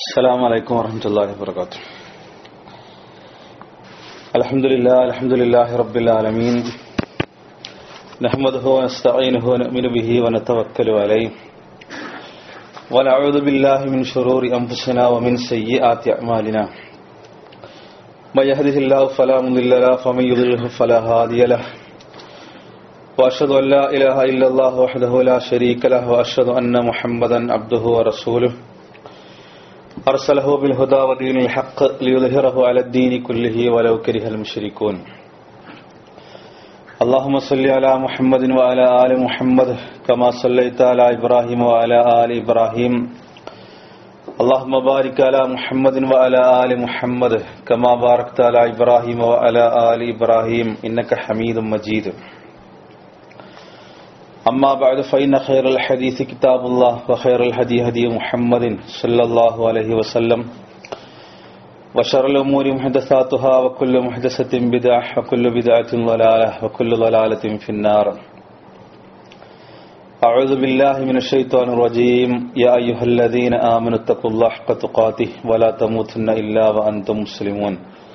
السلام عليكم ورحمة الله وبركاته الحمد لله الحمد لله رب العالمين نحمده ونستعينه ونؤمن به ونتوكل عليه ونعوذ بالله من شرور أنفسنا ومن سيئات أعمالنا من يهده الله فلا مضل له ومن يضلله فلا هادي له وأشهد أن لا إله إلا الله وحده لا شريك له وأشهد أن محمدا عبده ورسوله أرسله بالهدى ودين الحق ليظهره على الدين كله ولو كره المشركون اللهم صل على محمد وعلى آل محمد كما صليت على إبراهيم وعلى آل إبراهيم اللهم بارك على محمد وعلى آل محمد كما باركت على إبراهيم وعلى آل إبراهيم إنك حميد مجيد أما بعد فإن خير الحديث كتاب الله وخير الهدي هدي محمد صلى الله عليه وسلم وشر الأمور محدثاتها وكل محدثة بدعة وكل بدعة ضلالة وكل ضلالة في النار أعوذ بالله من الشيطان الرجيم يا أيها الذين آمنوا اتقوا الله حق تقاته ولا تموتن إلا وأنتم مسلمون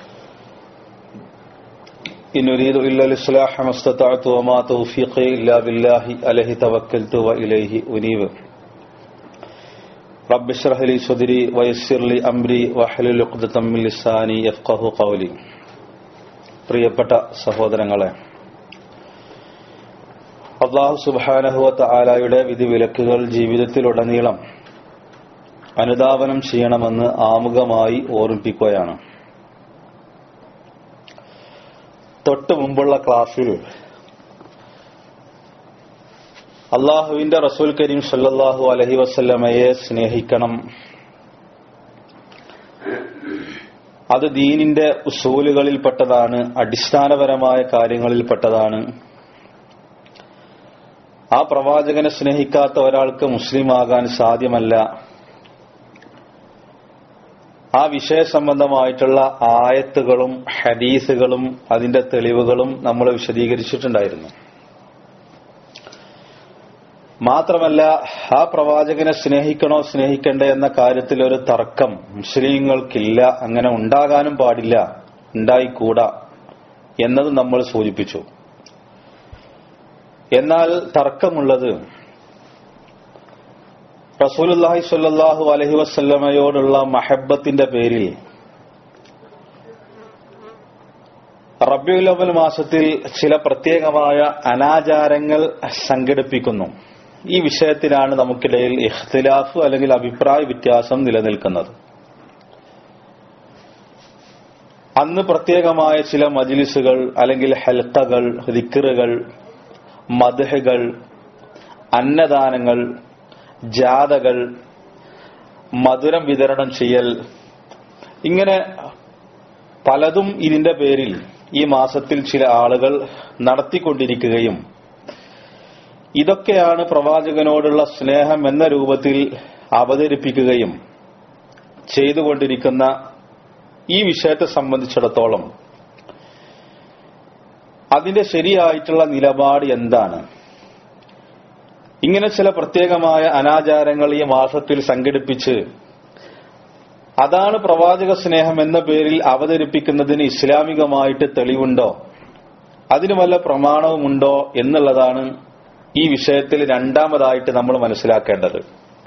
إن أريد إلا الإصلاح ما استطعت وما توفيقي إلا بالله عليه توكلت وإليه أنيب رب اشرح لي صدري ويسر لي أمري واحلل عقدة من لساني يفقه قولي പ്രിയപ്പെട്ട സഹോദരങ്ങളെ അള്ളാഹു സുബാനഹുവ താലായുടെ വിധിവിലക്കുകൾ ജീവിതത്തിലുടനീളം അനുധാവനം ചെയ്യണമെന്ന് ആമുഖമായി ഓർമ്മിപ്പിക്കുകയാണ് തൊട്ട് മുമ്പുള്ള ക്ലാസ്സിൽ അള്ളാഹുവിന്റെ റസൂൽ കരീം സല്ലാഹു അലഹി വസ്ല്ലമയെ സ്നേഹിക്കണം അത് ദീനിന്റെ ഉസൂലുകളിൽപ്പെട്ടതാണ് അടിസ്ഥാനപരമായ കാര്യങ്ങളിൽപ്പെട്ടതാണ് ആ പ്രവാചകനെ സ്നേഹിക്കാത്ത ഒരാൾക്ക് മുസ്ലിം ആകാൻ സാധ്യമല്ല ആ വിഷയ സംബന്ധമായിട്ടുള്ള ആയത്തുകളും ഹദീസുകളും അതിന്റെ തെളിവുകളും നമ്മൾ വിശദീകരിച്ചിട്ടുണ്ടായിരുന്നു മാത്രമല്ല ആ പ്രവാചകനെ സ്നേഹിക്കണോ സ്നേഹിക്കണ്ടേ എന്ന കാര്യത്തിൽ ഒരു തർക്കം മുസ്ലിങ്ങൾക്കില്ല അങ്ങനെ ഉണ്ടാകാനും പാടില്ല ഉണ്ടായിക്കൂടാ എന്നത് നമ്മൾ സൂചിപ്പിച്ചു എന്നാൽ തർക്കമുള്ളത് റസൂലുല്ലാഹി സ്വല്ലല്ലാഹു അലഹി വസ്ല്ലമയോടുള്ള മഹബത്തിന്റെ പേരിൽ റബ്യുലവൽ മാസത്തിൽ ചില പ്രത്യേകമായ അനാചാരങ്ങൾ സംഘടിപ്പിക്കുന്നു ഈ വിഷയത്തിലാണ് നമുക്കിടയിൽ ഇഖ്തിലാഫ് അല്ലെങ്കിൽ അഭിപ്രായ വ്യത്യാസം നിലനിൽക്കുന്നത് അന്ന് പ്രത്യേകമായ ചില മജിലിസുകൾ അല്ലെങ്കിൽ ഹെൽത്തകൾ ദിക്കറുകൾ മദ്ഹകൾ അന്നദാനങ്ങൾ ജാഥകൾ മധുരം വിതരണം ചെയ്യൽ ഇങ്ങനെ പലതും ഇതിന്റെ പേരിൽ ഈ മാസത്തിൽ ചില ആളുകൾ നടത്തിക്കൊണ്ടിരിക്കുകയും ഇതൊക്കെയാണ് പ്രവാചകനോടുള്ള സ്നേഹം എന്ന രൂപത്തിൽ അവതരിപ്പിക്കുകയും ചെയ്തുകൊണ്ടിരിക്കുന്ന ഈ വിഷയത്തെ സംബന്ധിച്ചിടത്തോളം അതിന്റെ ശരിയായിട്ടുള്ള നിലപാട് എന്താണ് ഇങ്ങനെ ചില പ്രത്യേകമായ അനാചാരങ്ങൾ ഈ മാസത്തിൽ സംഘടിപ്പിച്ച് അതാണ് പ്രവാചക സ്നേഹം എന്ന പേരിൽ അവതരിപ്പിക്കുന്നതിന് ഇസ്ലാമികമായിട്ട് തെളിവുണ്ടോ അതിന് വല്ല പ്രമാണവുമുണ്ടോ എന്നുള്ളതാണ് ഈ വിഷയത്തിൽ രണ്ടാമതായിട്ട് നമ്മൾ മനസ്സിലാക്കേണ്ടത്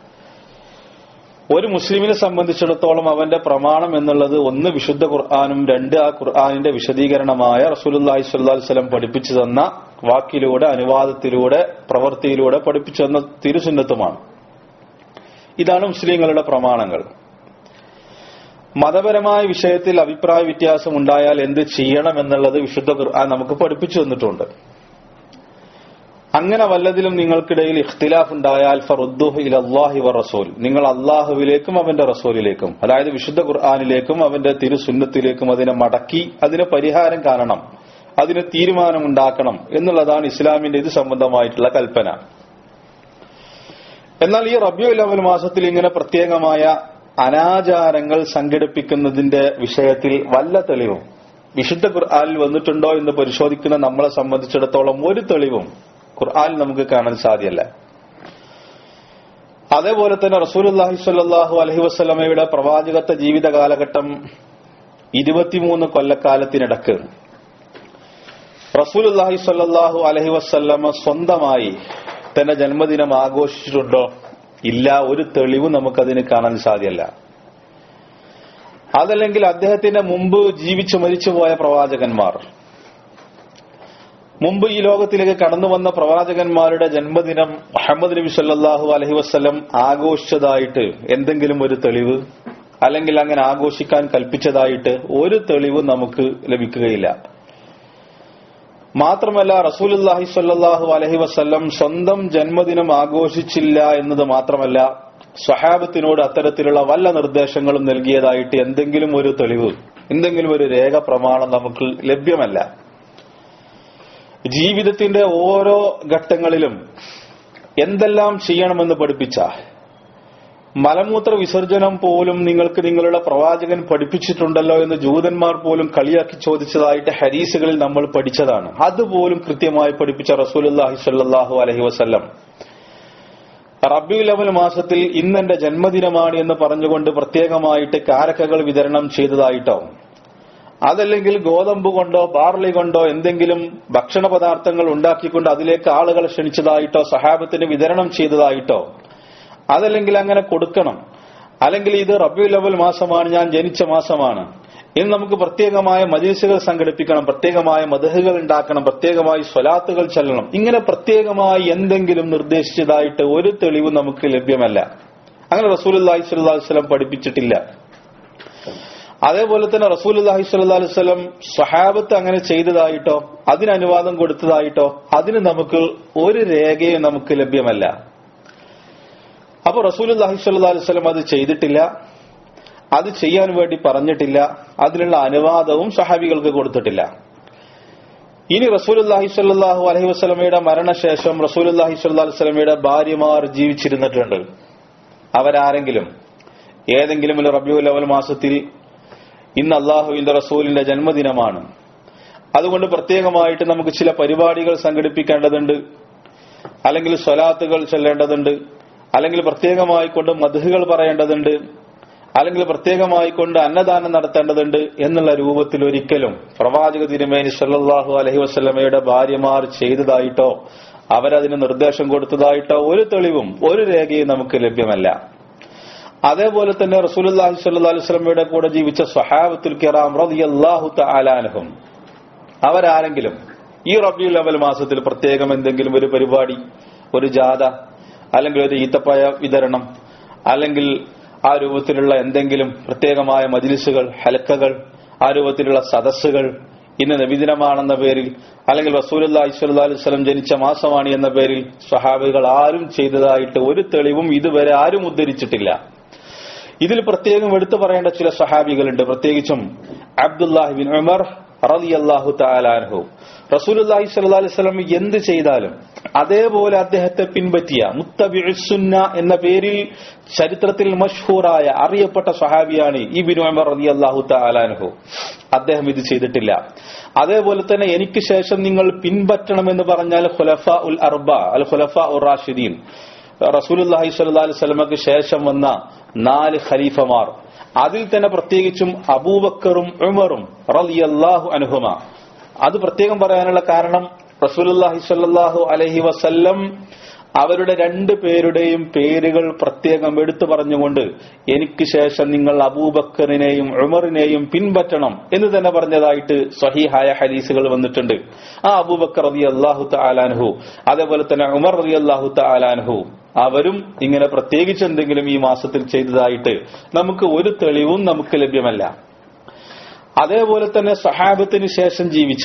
ഒരു മുസ്ലിമിനെ സംബന്ധിച്ചിടത്തോളം അവന്റെ പ്രമാണം എന്നുള്ളത് ഒന്ന് വിശുദ്ധ ഖുർആാനും രണ്ട് ആ ഖുർആാനിന്റെ വിശദീകരണമായ റസൂലുല്ലാഹി സ്വല്ലി സ്വലം പഠിപ്പിച്ചു തന്ന വാക്കിലൂടെ അനുവാദത്തിലൂടെ പ്രവൃത്തിയിലൂടെ പഠിപ്പിച്ചു തന്ന തിരുസുന്നത്തുമാണ് ഇതാണ് മുസ്ലിങ്ങളുടെ പ്രമാണങ്ങൾ മതപരമായ വിഷയത്തിൽ അഭിപ്രായ വ്യത്യാസം ഉണ്ടായാൽ എന്ത് ചെയ്യണം എന്നുള്ളത് വിശുദ്ധ ഖുർആൻ നമുക്ക് പഠിപ്പിച്ചു തന്നിട്ടുണ്ട് അങ്ങനെ വല്ലതിലും നിങ്ങൾക്കിടയിൽ ഇഖ്തിലാഫ് ഉണ്ടായാൽ ഫറുദ്ദുഹു ഇലല്ലാഹി വ റസൂൽ നിങ്ങൾ അള്ളാഹുവിലേക്കും അവന്റെ റസൂലിലേക്കും അതായത് വിശുദ്ധ ഖുർആാനിലേക്കും അവന്റെ തിരുസുന്നത്തിലേക്കും അതിനെ മടക്കി അതിന് പരിഹാരം കാണണം അതിന് തീരുമാനമുണ്ടാക്കണം എന്നുള്ളതാണ് ഇസ്ലാമിന്റെ ഇത് സംബന്ധമായിട്ടുള്ള കൽപ്പന എന്നാൽ ഈ റബ്യു ലവൽ മാസത്തിൽ ഇങ്ങനെ പ്രത്യേകമായ അനാചാരങ്ങൾ സംഘടിപ്പിക്കുന്നതിന്റെ വിഷയത്തിൽ വല്ല തെളിവും വിശുദ്ധ ഖുർആാനിൽ വന്നിട്ടുണ്ടോ എന്ന് പരിശോധിക്കുന്ന നമ്മളെ സംബന്ധിച്ചിടത്തോളം ഒരു തെളിവും ഖുർആാനിൽ നമുക്ക് കാണാൻ സാധ്യല്ല അതേപോലെ തന്നെ റസൂലുല്ലാഹി സ്വല്ലല്ലാഹു അലൈഹി വസല്ലമയുടെ പ്രവാചകത്വ ജീവിത കാലഘട്ടം ഇരുപത്തിമൂന്ന് കൊല്ലക്കാലത്തിനിടക്ക് റസൂലുല്ലാഹി സ്വല്ലല്ലാഹു അലൈഹി വസല്ലമ സ്വന്തമായി തന്റെ ജന്മദിനം ആഘോഷിച്ചിട്ടുണ്ടോ ഇല്ല ഒരു തെളിവ് നമുക്കതിന് കാണാൻ സാധ്യമല്ല അതല്ലെങ്കിൽ അദ്ദേഹത്തിന്റെ മുമ്പ് ജീവിച്ചു മരിച്ചുപോയ പ്രവാചകന്മാർ മുമ്പ് ഈ ലോകത്തിലേക്ക് കടന്നു വന്ന പ്രവാചകന്മാരുടെ ജന്മദിനം മുഹമ്മദ് നബി സല്ലാഹു അലഹി വസ്ലം ആഘോഷിച്ചതായിട്ട് എന്തെങ്കിലും ഒരു തെളിവ് അല്ലെങ്കിൽ അങ്ങനെ ആഘോഷിക്കാൻ കൽപ്പിച്ചതായിട്ട് ഒരു തെളിവ് നമുക്ക് ലഭിക്കുകയില്ല മാത്രമല്ല റസൂലുല്ലാഹി സ്വല്ലല്ലാഹു അലഹി വസ്ല്ലം സ്വന്തം ജന്മദിനം ആഘോഷിച്ചില്ല എന്നത് മാത്രമല്ല സ്വഹാബത്തിനോട് അത്തരത്തിലുള്ള വല്ല നിർദ്ദേശങ്ങളും നൽകിയതായിട്ട് എന്തെങ്കിലും ഒരു തെളിവ് എന്തെങ്കിലും ഒരു രേഖ പ്രമാണം നമുക്ക് ലഭ്യമല്ല ജീവിതത്തിന്റെ ഓരോ ഘട്ടങ്ങളിലും എന്തെല്ലാം ചെയ്യണമെന്ന് പഠിപ്പിച്ച മലമൂത്ര വിസർജനം പോലും നിങ്ങൾക്ക് നിങ്ങളുടെ പ്രവാചകൻ പഠിപ്പിച്ചിട്ടുണ്ടല്ലോ എന്ന് ജൂതന്മാർ പോലും കളിയാക്കി ചോദിച്ചതായിട്ട് ഹരീസുകളിൽ നമ്മൾ പഠിച്ചതാണ് അതുപോലും കൃത്യമായി പഠിപ്പിച്ച റസൂലുല്ലാഹി സ്വല്ലല്ലാഹു അലഹി വസല്ലം റബ്ബിയുൽ അവൽ മാസത്തിൽ ഇന്നെന്റെ ജന്മദിനമാണ് എന്ന് പറഞ്ഞുകൊണ്ട് പ്രത്യേകമായിട്ട് കാരക്കകൾ വിതരണം ചെയ്തതായിട്ടോ അതല്ലെങ്കിൽ ഗോതമ്പ് കൊണ്ടോ ബാർലി കൊണ്ടോ എന്തെങ്കിലും ഭക്ഷണ പദാർത്ഥങ്ങൾ ഉണ്ടാക്കിക്കൊണ്ട് അതിലേക്ക് ആളുകളെ ക്ഷണിച്ചതായിട്ടോ സഹാബത്തിന് വിതരണം ചെയ്തതായിട്ടോ അതല്ലെങ്കിൽ അങ്ങനെ കൊടുക്കണം അല്ലെങ്കിൽ ഇത് റബ്യു ലെവൽ മാസമാണ് ഞാൻ ജനിച്ച മാസമാണ് ഇന്ന് നമുക്ക് പ്രത്യേകമായ മജീസുകൾ സംഘടിപ്പിക്കണം പ്രത്യേകമായ മതഹുകൾ ഉണ്ടാക്കണം പ്രത്യേകമായി സ്വലാത്തുകൾ ചെല്ലണം ഇങ്ങനെ പ്രത്യേകമായി എന്തെങ്കിലും നിർദ്ദേശിച്ചതായിട്ട് ഒരു തെളിവ് നമുക്ക് ലഭ്യമല്ല അങ്ങനെ റസൂൽ അള്ളാഹി സ്വല്ലി വസ്ലം പഠിപ്പിച്ചിട്ടില്ല അതേപോലെ തന്നെ റസൂൽ അള്ളാഹി സ്വല്ലാ അലുവലം സ്വഹാബത്ത് അങ്ങനെ ചെയ്തതായിട്ടോ അതിന് അനുവാദം കൊടുത്തതായിട്ടോ അതിന് നമുക്ക് ഒരു രേഖയും നമുക്ക് ലഭ്യമല്ല അപ്പൊ റസൂൽ അള്ളാഹി സ്വല്ലാ അലുവലം അത് ചെയ്തിട്ടില്ല അത് ചെയ്യാൻ വേണ്ടി പറഞ്ഞിട്ടില്ല അതിനുള്ള അനുവാദവും സഹാബികൾക്ക് കൊടുത്തിട്ടില്ല ഇനി റസൂൽ അള്ളാഹി സ്വല്ലാഹു അലഹി വസ്ലമയുടെ മരണശേഷം റസൂൽ അള്ളാഹി സ്വല്ലാ വസ്ലമയുടെ ഭാര്യമാർ ജീവിച്ചിരുന്നിട്ടുണ്ട് അവരാരെങ്കിലും ഏതെങ്കിലും ഒരു റബിയുൽ അവൽ മാസത്തിൽ ഇന്ന് അള്ളാഹുവിന്റെ റസൂലിന്റെ ജന്മദിനമാണ് അതുകൊണ്ട് പ്രത്യേകമായിട്ട് നമുക്ക് ചില പരിപാടികൾ സംഘടിപ്പിക്കേണ്ടതുണ്ട് അല്ലെങ്കിൽ സ്വലാത്തുകൾ ചെല്ലേണ്ടതുണ്ട് അല്ലെങ്കിൽ പ്രത്യേകമായി കൊണ്ട് മധുകൾ പറയേണ്ടതുണ്ട് അല്ലെങ്കിൽ പ്രത്യേകമായി കൊണ്ട് അന്നദാനം നടത്തേണ്ടതുണ്ട് എന്നുള്ള രൂപത്തിൽ ഒരിക്കലും പ്രവാചക തിരുമേനി സല്ലാഹു അലഹി വസ്ലമയുടെ ഭാര്യമാർ ചെയ്തതായിട്ടോ അവരതിന് നിർദ്ദേശം കൊടുത്തതായിട്ടോ ഒരു തെളിവും ഒരു രേഖയും നമുക്ക് ലഭ്യമല്ല അതേപോലെ തന്നെ റസൂലുല്ലാഹി സ്വല്ലല്ലാഹു അലൈഹി വസല്ലമയുടെ കൂടെ ജീവിച്ച സ്വഹാബത്തുൽ കിറാം റളിയല്ലാഹു തആല അൻഹും അവരാരെങ്കിലും ഈ റബിയുൽ അവൽ മാസത്തിൽ പ്രത്യേകം എന്തെങ്കിലും ഒരു പരിപാടി ഒരു ജാഥ അല്ലെങ്കിൽ ഒരു ഈത്തപ്പഴ വിതരണം അല്ലെങ്കിൽ ആ രൂപത്തിലുള്ള എന്തെങ്കിലും പ്രത്യേകമായ മജിലിസുകൾ ഹലക്കകൾ ആ രൂപത്തിലുള്ള സദസ്സുകൾ ഇന്ന് നബിദിനമാണെന്ന പേരിൽ അല്ലെങ്കിൽ റസൂലുല്ലാഹി സ്വല്ലല്ലാഹു അലൈഹി വസല്ലം ജനിച്ച മാസമാണ് എന്ന പേരിൽ സ്വഹാബികൾ ആരും ചെയ്തതായിട്ട് ഒരു തെളിവും ഇതുവരെ ആരും ഉദ്ധരിച്ചിട്ടില്ല ഇതിൽ പ്രത്യേകം എടുത്തു പറയേണ്ട ചില സഹാബികളുണ്ട് പ്രത്യേകിച്ചും അബ്ദുല്ലാഹിബിൻ ഉമർ റളിയല്ലാഹു തആലാൻഹു റസൂലുള്ളാഹി സ്വല്ലല്ലാഹു അലൈഹി വസല്ലം എന്ത് ചെയ്താലും അതേപോലെ അദ്ദേഹത്തെ പിൻപറ്റിയ മുത്തബിഉസുന്ന എന്ന പേരിൽ ചരിത്രത്തിൽ മഷ്ഹൂറായ അറിയപ്പെട്ട സഹാബിയാണ് ഈ ബിൻ ഉമർ റളിയല്ലാഹു തആലാൻഹു അദ്ദേഹം ഇത് ചെയ്തിട്ടില്ല അതേപോലെ തന്നെ എനിക്ക് ശേഷം നിങ്ങൾ പിൻപറ്റണമെന്ന് പറഞ്ഞാൽ ഖുലഫ ഉൽ അർബ അൽ ഖുലഫ ഉർ റാഷിദീൻ റസൂലുല്ലാഹി സ്വല്ലല്ലാഹു അലൈഹി വസല്ലമക്ക് ശേഷം വന്ന നാല് ഖലീഫമാർ അതിൽ തന്നെ പ്രത്യേകിച്ചും അബൂബക്കറും ഉമറും റളിയല്ലാഹു അൻഹുമ അത് പ്രത്യേകം പറയാനുള്ള കാരണം റസൂലുല്ലാഹി സ്വല്ലല്ലാഹു അലൈഹി വസല്ലം അവരുടെ രണ്ട് പേരുടെയും പേരുകൾ പ്രത്യേകം എടുത്തു പറഞ്ഞുകൊണ്ട് എനിക്ക് ശേഷം നിങ്ങൾ അബൂബക്കറിനെയും ഉമറിനെയും പിൻപറ്റണം എന്ന് തന്നെ പറഞ്ഞതായിട്ട് സഹീഹായ ഹദീസുകൾ വന്നിട്ടുണ്ട് ആ അബൂബക്കർ റബി അള്ളാഹു താലാൻഹു അതേപോലെ തന്നെ ഉമർ റബി അള്ളാഹു താലാൻഹു അവരും ഇങ്ങനെ പ്രത്യേകിച്ച് എന്തെങ്കിലും ഈ മാസത്തിൽ ചെയ്തതായിട്ട് നമുക്ക് ഒരു തെളിവും നമുക്ക് ലഭ്യമല്ല അതേപോലെ തന്നെ സഹാബത്തിന് ശേഷം ജീവിച്ച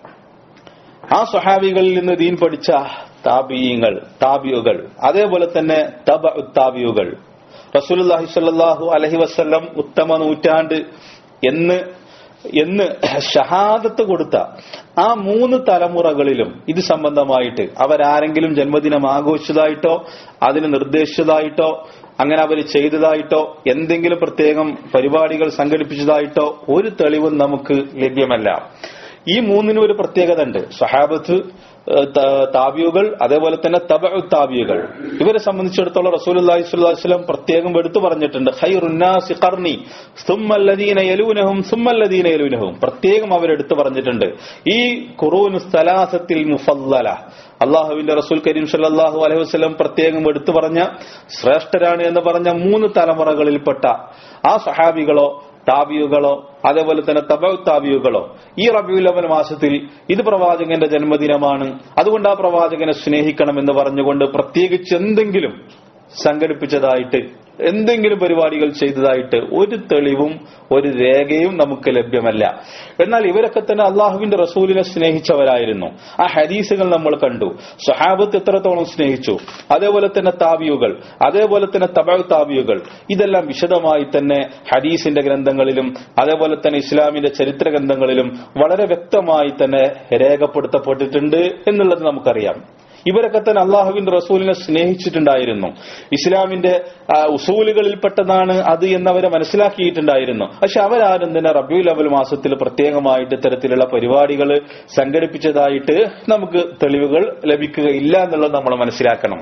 ആ സഹാബികളിൽ നിന്ന് ദീൻ പഠിച്ച താബിയങ്ങൾ താബിയുകൾ അതേപോലെ തന്നെ തബ താബിയുകൾ റസൂലുല്ലാഹി സ്വല്ലല്ലാഹു അലഹി വസ്ല്ലം ഉത്തമ നൂറ്റാണ്ട് എന്ന് എന്ന് ഷഹാദത്ത് കൊടുത്ത ആ മൂന്ന് തലമുറകളിലും ഇത് സംബന്ധമായിട്ട് അവരാരെങ്കിലും ജന്മദിനം ആഘോഷിച്ചതായിട്ടോ അതിന് നിർദ്ദേശിച്ചതായിട്ടോ അങ്ങനെ അവർ ചെയ്തതായിട്ടോ എന്തെങ്കിലും പ്രത്യേകം പരിപാടികൾ സംഘടിപ്പിച്ചതായിട്ടോ ഒരു തെളിവും നമുക്ക് ലഭ്യമല്ല ഈ മൂന്നിനും ഒരു പ്രത്യേകത ഉണ്ട് സഹാബത്ത് ഏഹ്, ത- താബിയുകൾ അതേപോലെ തന്നെ തബ താബിയുകൾ ഇവരെ സംബന്ധിച്ചിടത്തോളം റസൂൽ അള്ളാഹി സ്വലം പ്രത്യേകം എടുത്തു പറഞ്ഞിട്ടുണ്ട് ഖൈറുന്നാസി ഖർനി സുമ്മല്ലദീന യലൂനഹും സുമ്മല്ലദീന യലൂനഹും പ്രത്യേകം അവരെടുത്തു പറഞ്ഞിട്ടുണ്ട് ഈ ഖുറൂൻ സ്ഥലാസത്തിൽ മുഫല്ലല അള്ളാഹുവിന്റെ റസൂൽ കരീം സല്ലല്ലാഹു അലൈഹി വസല്ലം പ്രത്യേകം എടുത്തു പറഞ്ഞ ശ്രേഷ്ഠരാണ് എന്ന് പറഞ്ഞ മൂന്ന് തലമുറകളിൽപ്പെട്ട ആ സഹാബികളോ താബിയുകളോ അതേപോലെ തന്നെ തബ താബിയുകളോ ഈ റബിയുൽ അവൽ മാസത്തിൽ ഇത് പ്രവാചകന്റെ ജന്മദിനമാണ് അതുകൊണ്ട് ആ പ്രവാചകനെ സ്നേഹിക്കണം എന്ന് പറഞ്ഞുകൊണ്ട് പ്രത്യേകിച്ച് എന്തെങ്കിലും സംഘടിപ്പിച്ചതായിട്ട് എന്തെങ്കിലും പരിപാടികൾ ചെയ്തതായിട്ട് ഒരു തെളിവും ഒരു രേഖയും നമുക്ക് ലഭ്യമല്ല എന്നാൽ ഇവരൊക്കെ തന്നെ അള്ളാഹുവിന്റെ റസൂലിനെ സ്നേഹിച്ചവരായിരുന്നു ആ ഹദീസുകൾ നമ്മൾ കണ്ടു സഹാബത്ത് എത്രത്തോളം സ്നേഹിച്ചു അതേപോലെ തന്നെ താബിയുകൾ അതേപോലെ തന്നെ തബ താബിയുകൾ ഇതെല്ലാം വിശദമായി തന്നെ ഹദീസിന്റെ ഗ്രന്ഥങ്ങളിലും അതേപോലെ തന്നെ ഇസ്ലാമിന്റെ ചരിത്ര ഗ്രന്ഥങ്ങളിലും വളരെ വ്യക്തമായി തന്നെ രേഖപ്പെടുത്തപ്പെട്ടിട്ടുണ്ട് എന്നുള്ളത് നമുക്കറിയാം ഇവരൊക്കെ തന്നെ അള്ളാഹുവിന്റെ റസൂലിനെ സ്നേഹിച്ചിട്ടുണ്ടായിരുന്നു ഇസ്ലാമിന്റെ ആ, ഉസൂലുകളിൽപ്പെട്ടതാണ് അത് എന്നവരെ മനസ്സിലാക്കിയിട്ടുണ്ടായിരുന്നു പക്ഷെ അവരാരും തന്നെ റബ്യുൽ അവൽ മാസത്തിൽ പ്രത്യേകമായിട്ട് ഇത്തരത്തിലുള്ള പരിപാടികൾ സംഘടിപ്പിച്ചതായിട്ട് നമുക്ക് തെളിവുകൾ ലഭിക്കുകയില്ല എന്നുള്ളത് നമ്മൾ മനസ്സിലാക്കണം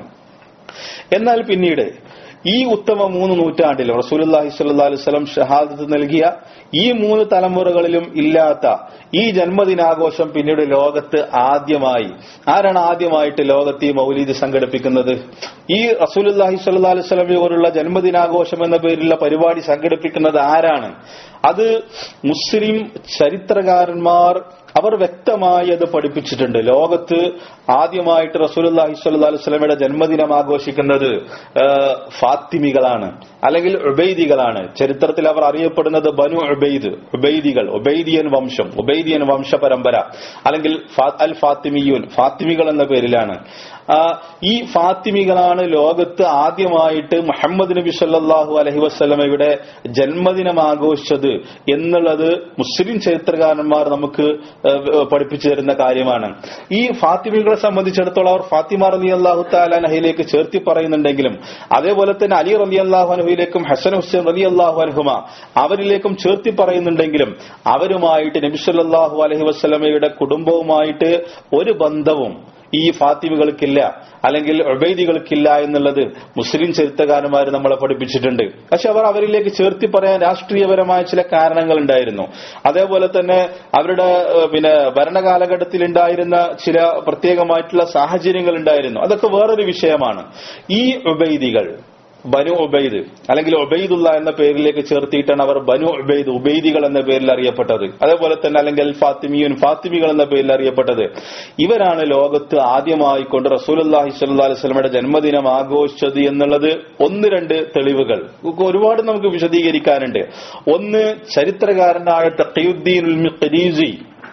എന്നാൽ പിന്നീട് ഈ ഉത്തമ മൂന്ന് നൂറ്റാണ്ടിൽ റസൂലുള്ളാഹി സ്വല്ലല്ലാഹു അലൈഹി വസല്ലം ഷഹാദത്ത് നൽകിയ ഈ മൂന്ന് തലമുറകളിലും ഇല്ലാത്ത ഈ ജന്മദിനാഘോഷം പിന്നീട് ലോകത്ത് ആദ്യമായി ആരാണ് ആദ്യമായിട്ട് ലോകത്ത് ഈ മൗലീദ് സംഘടിപ്പിക്കുന്നത് ഈ റസൂലുള്ളാഹി സ്വല്ലല്ലാഹു അലൈഹി വസല്ലം പോലുള്ള ജന്മദിനാഘോഷം എന്ന പേരിലുള്ള പരിപാടി സംഘടിപ്പിക്കുന്നത് ആരാണ് അത് മുസ്ലിം ചരിത്രകാരന്മാർ അവർ വ്യക്തമായി അത് പഠിപ്പിച്ചിട്ടുണ്ട് ലോകത്ത് ആദ്യമായിട്ട് റസൂലുള്ളാഹി സ്വല്ലല്ലാഹു അലൈഹി വസല്ലമയുടെ ജന്മദിനം ആഘോഷിക്കുന്നത് ആ, ഫാത്തിമികളാണ് അല്ലെങ്കിൽ ഉബൈദികളാണ് ചരിത്രത്തിൽ അവർ അറിയപ്പെടുന്നത് ബനു ഉബൈദ് ഉബൈദികൾ ഉബൈദിയൻ വംശം ഉബൈദിയൻ വംശ പരമ്പര അല്ലെങ്കിൽ ഫാ- അൽ ഫാത്തിമിയൂൻ ഫാത്തിമികൾ എന്ന പേരിലാണ് ആ, ഈ ഫാത്തിമികളാണ് ലോകത്ത് ആദ്യമായിട്ട് മുഹമ്മദ് നബി സല്ലല്ലാഹു അലൈഹി വസല്ലമയുടെ ജന്മദിനം ആഘോഷിച്ചത് എന്നുള്ളത് മുസ്ലിം ചരിത്രകാരന്മാർ നമുക്ക് ഏഹ്, പഠിപ്പിച്ചു തരുന്ന കാര്യമാണ് ഈ ഫാത്തിമികളെ സംബന്ധിച്ചിടത്തോളം അവർ ഫാത്തിമ റലി അള്ളാഹു താലാനഹയിലേക്ക് ചേർത്തി പറയുന്നുണ്ടെങ്കിലും അതേപോലെ തന്നെ അലി റലി അള്ളാഹു അനുഹയിലേക്കും ഹസൻ ഹുസൈൻ റലി അള്ളാഹു അനുഹുമ അവരിലേക്കും ചേർത്തി പറയുന്നുണ്ടെങ്കിലും അവരുമായിട്ട് നബി സല്ലല്ലാഹു അലൈഹി വസല്ലമയുടെ കുടുംബവുമായിട്ട് ഒരു ബന്ധവും ഈ ഫാത്തിമകൾക്കില്ല അല്ലെങ്കിൽ ഉബൈദികൾക്കില്ല എന്നുള്ളത് മുസ്ലിം ചരിത്രകാരന്മാർ നമ്മളെ പഠിപ്പിച്ചിട്ടുണ്ട് പക്ഷെ അവർ അവരിലേക്ക് ചേർത്തി പറയാൻ രാഷ്ട്രീയപരമായ ചില കാരണങ്ങൾ ഉണ്ടായിരുന്നു അതേപോലെ തന്നെ അവരുടെ ഏഹ്, പിന്നെ ഭരണകാലഘട്ടത്തിൽ ഉണ്ടായിരുന്ന ചില പ്രത്യേകമായിട്ടുള്ള സാഹചര്യങ്ങൾ ഉണ്ടായിരുന്നു അതൊക്കെ വേറൊരു വിഷയമാണ് ഈ ഉബൈദികൾ ബനു ഉബൈദ് അല്ലെങ്കിൽ ഉബൈദുള്ള എന്ന പേരിലേക്ക് ചേർത്തിയിട്ടാണ് അവർ ബനു ഉബൈദ് ഉബൈദികൾ എന്ന പേരിൽ അറിയപ്പെട്ടത് അതേപോലെ തന്നെ അല്ലെങ്കിൽ അൽ ഫാത്തിമിയൂൻ ഫാത്തിമികൾ എന്ന പേരിൽ അറിയപ്പെട്ടത് ഇവരാണ് ലോകത്ത് ആദ്യമായി കൊണ്ട് റസൂലുള്ളാഹി സ്വല്ലല്ലാഹു അലൈഹി വസല്ലമയുടെ ജന്മദിനം ആഘോഷിച്ചത് എന്നുള്ളത് ഒന്ന് രണ്ട് തെളിവുകൾ ഒക്കെ ഒരുപാട് നമുക്ക് വിശദീകരിക്കാനുണ്ട് ഒന്ന് ചരിത്രകാരനായ തഖിയുദ്ദീൻ ഉൽ മിഖ്രീസി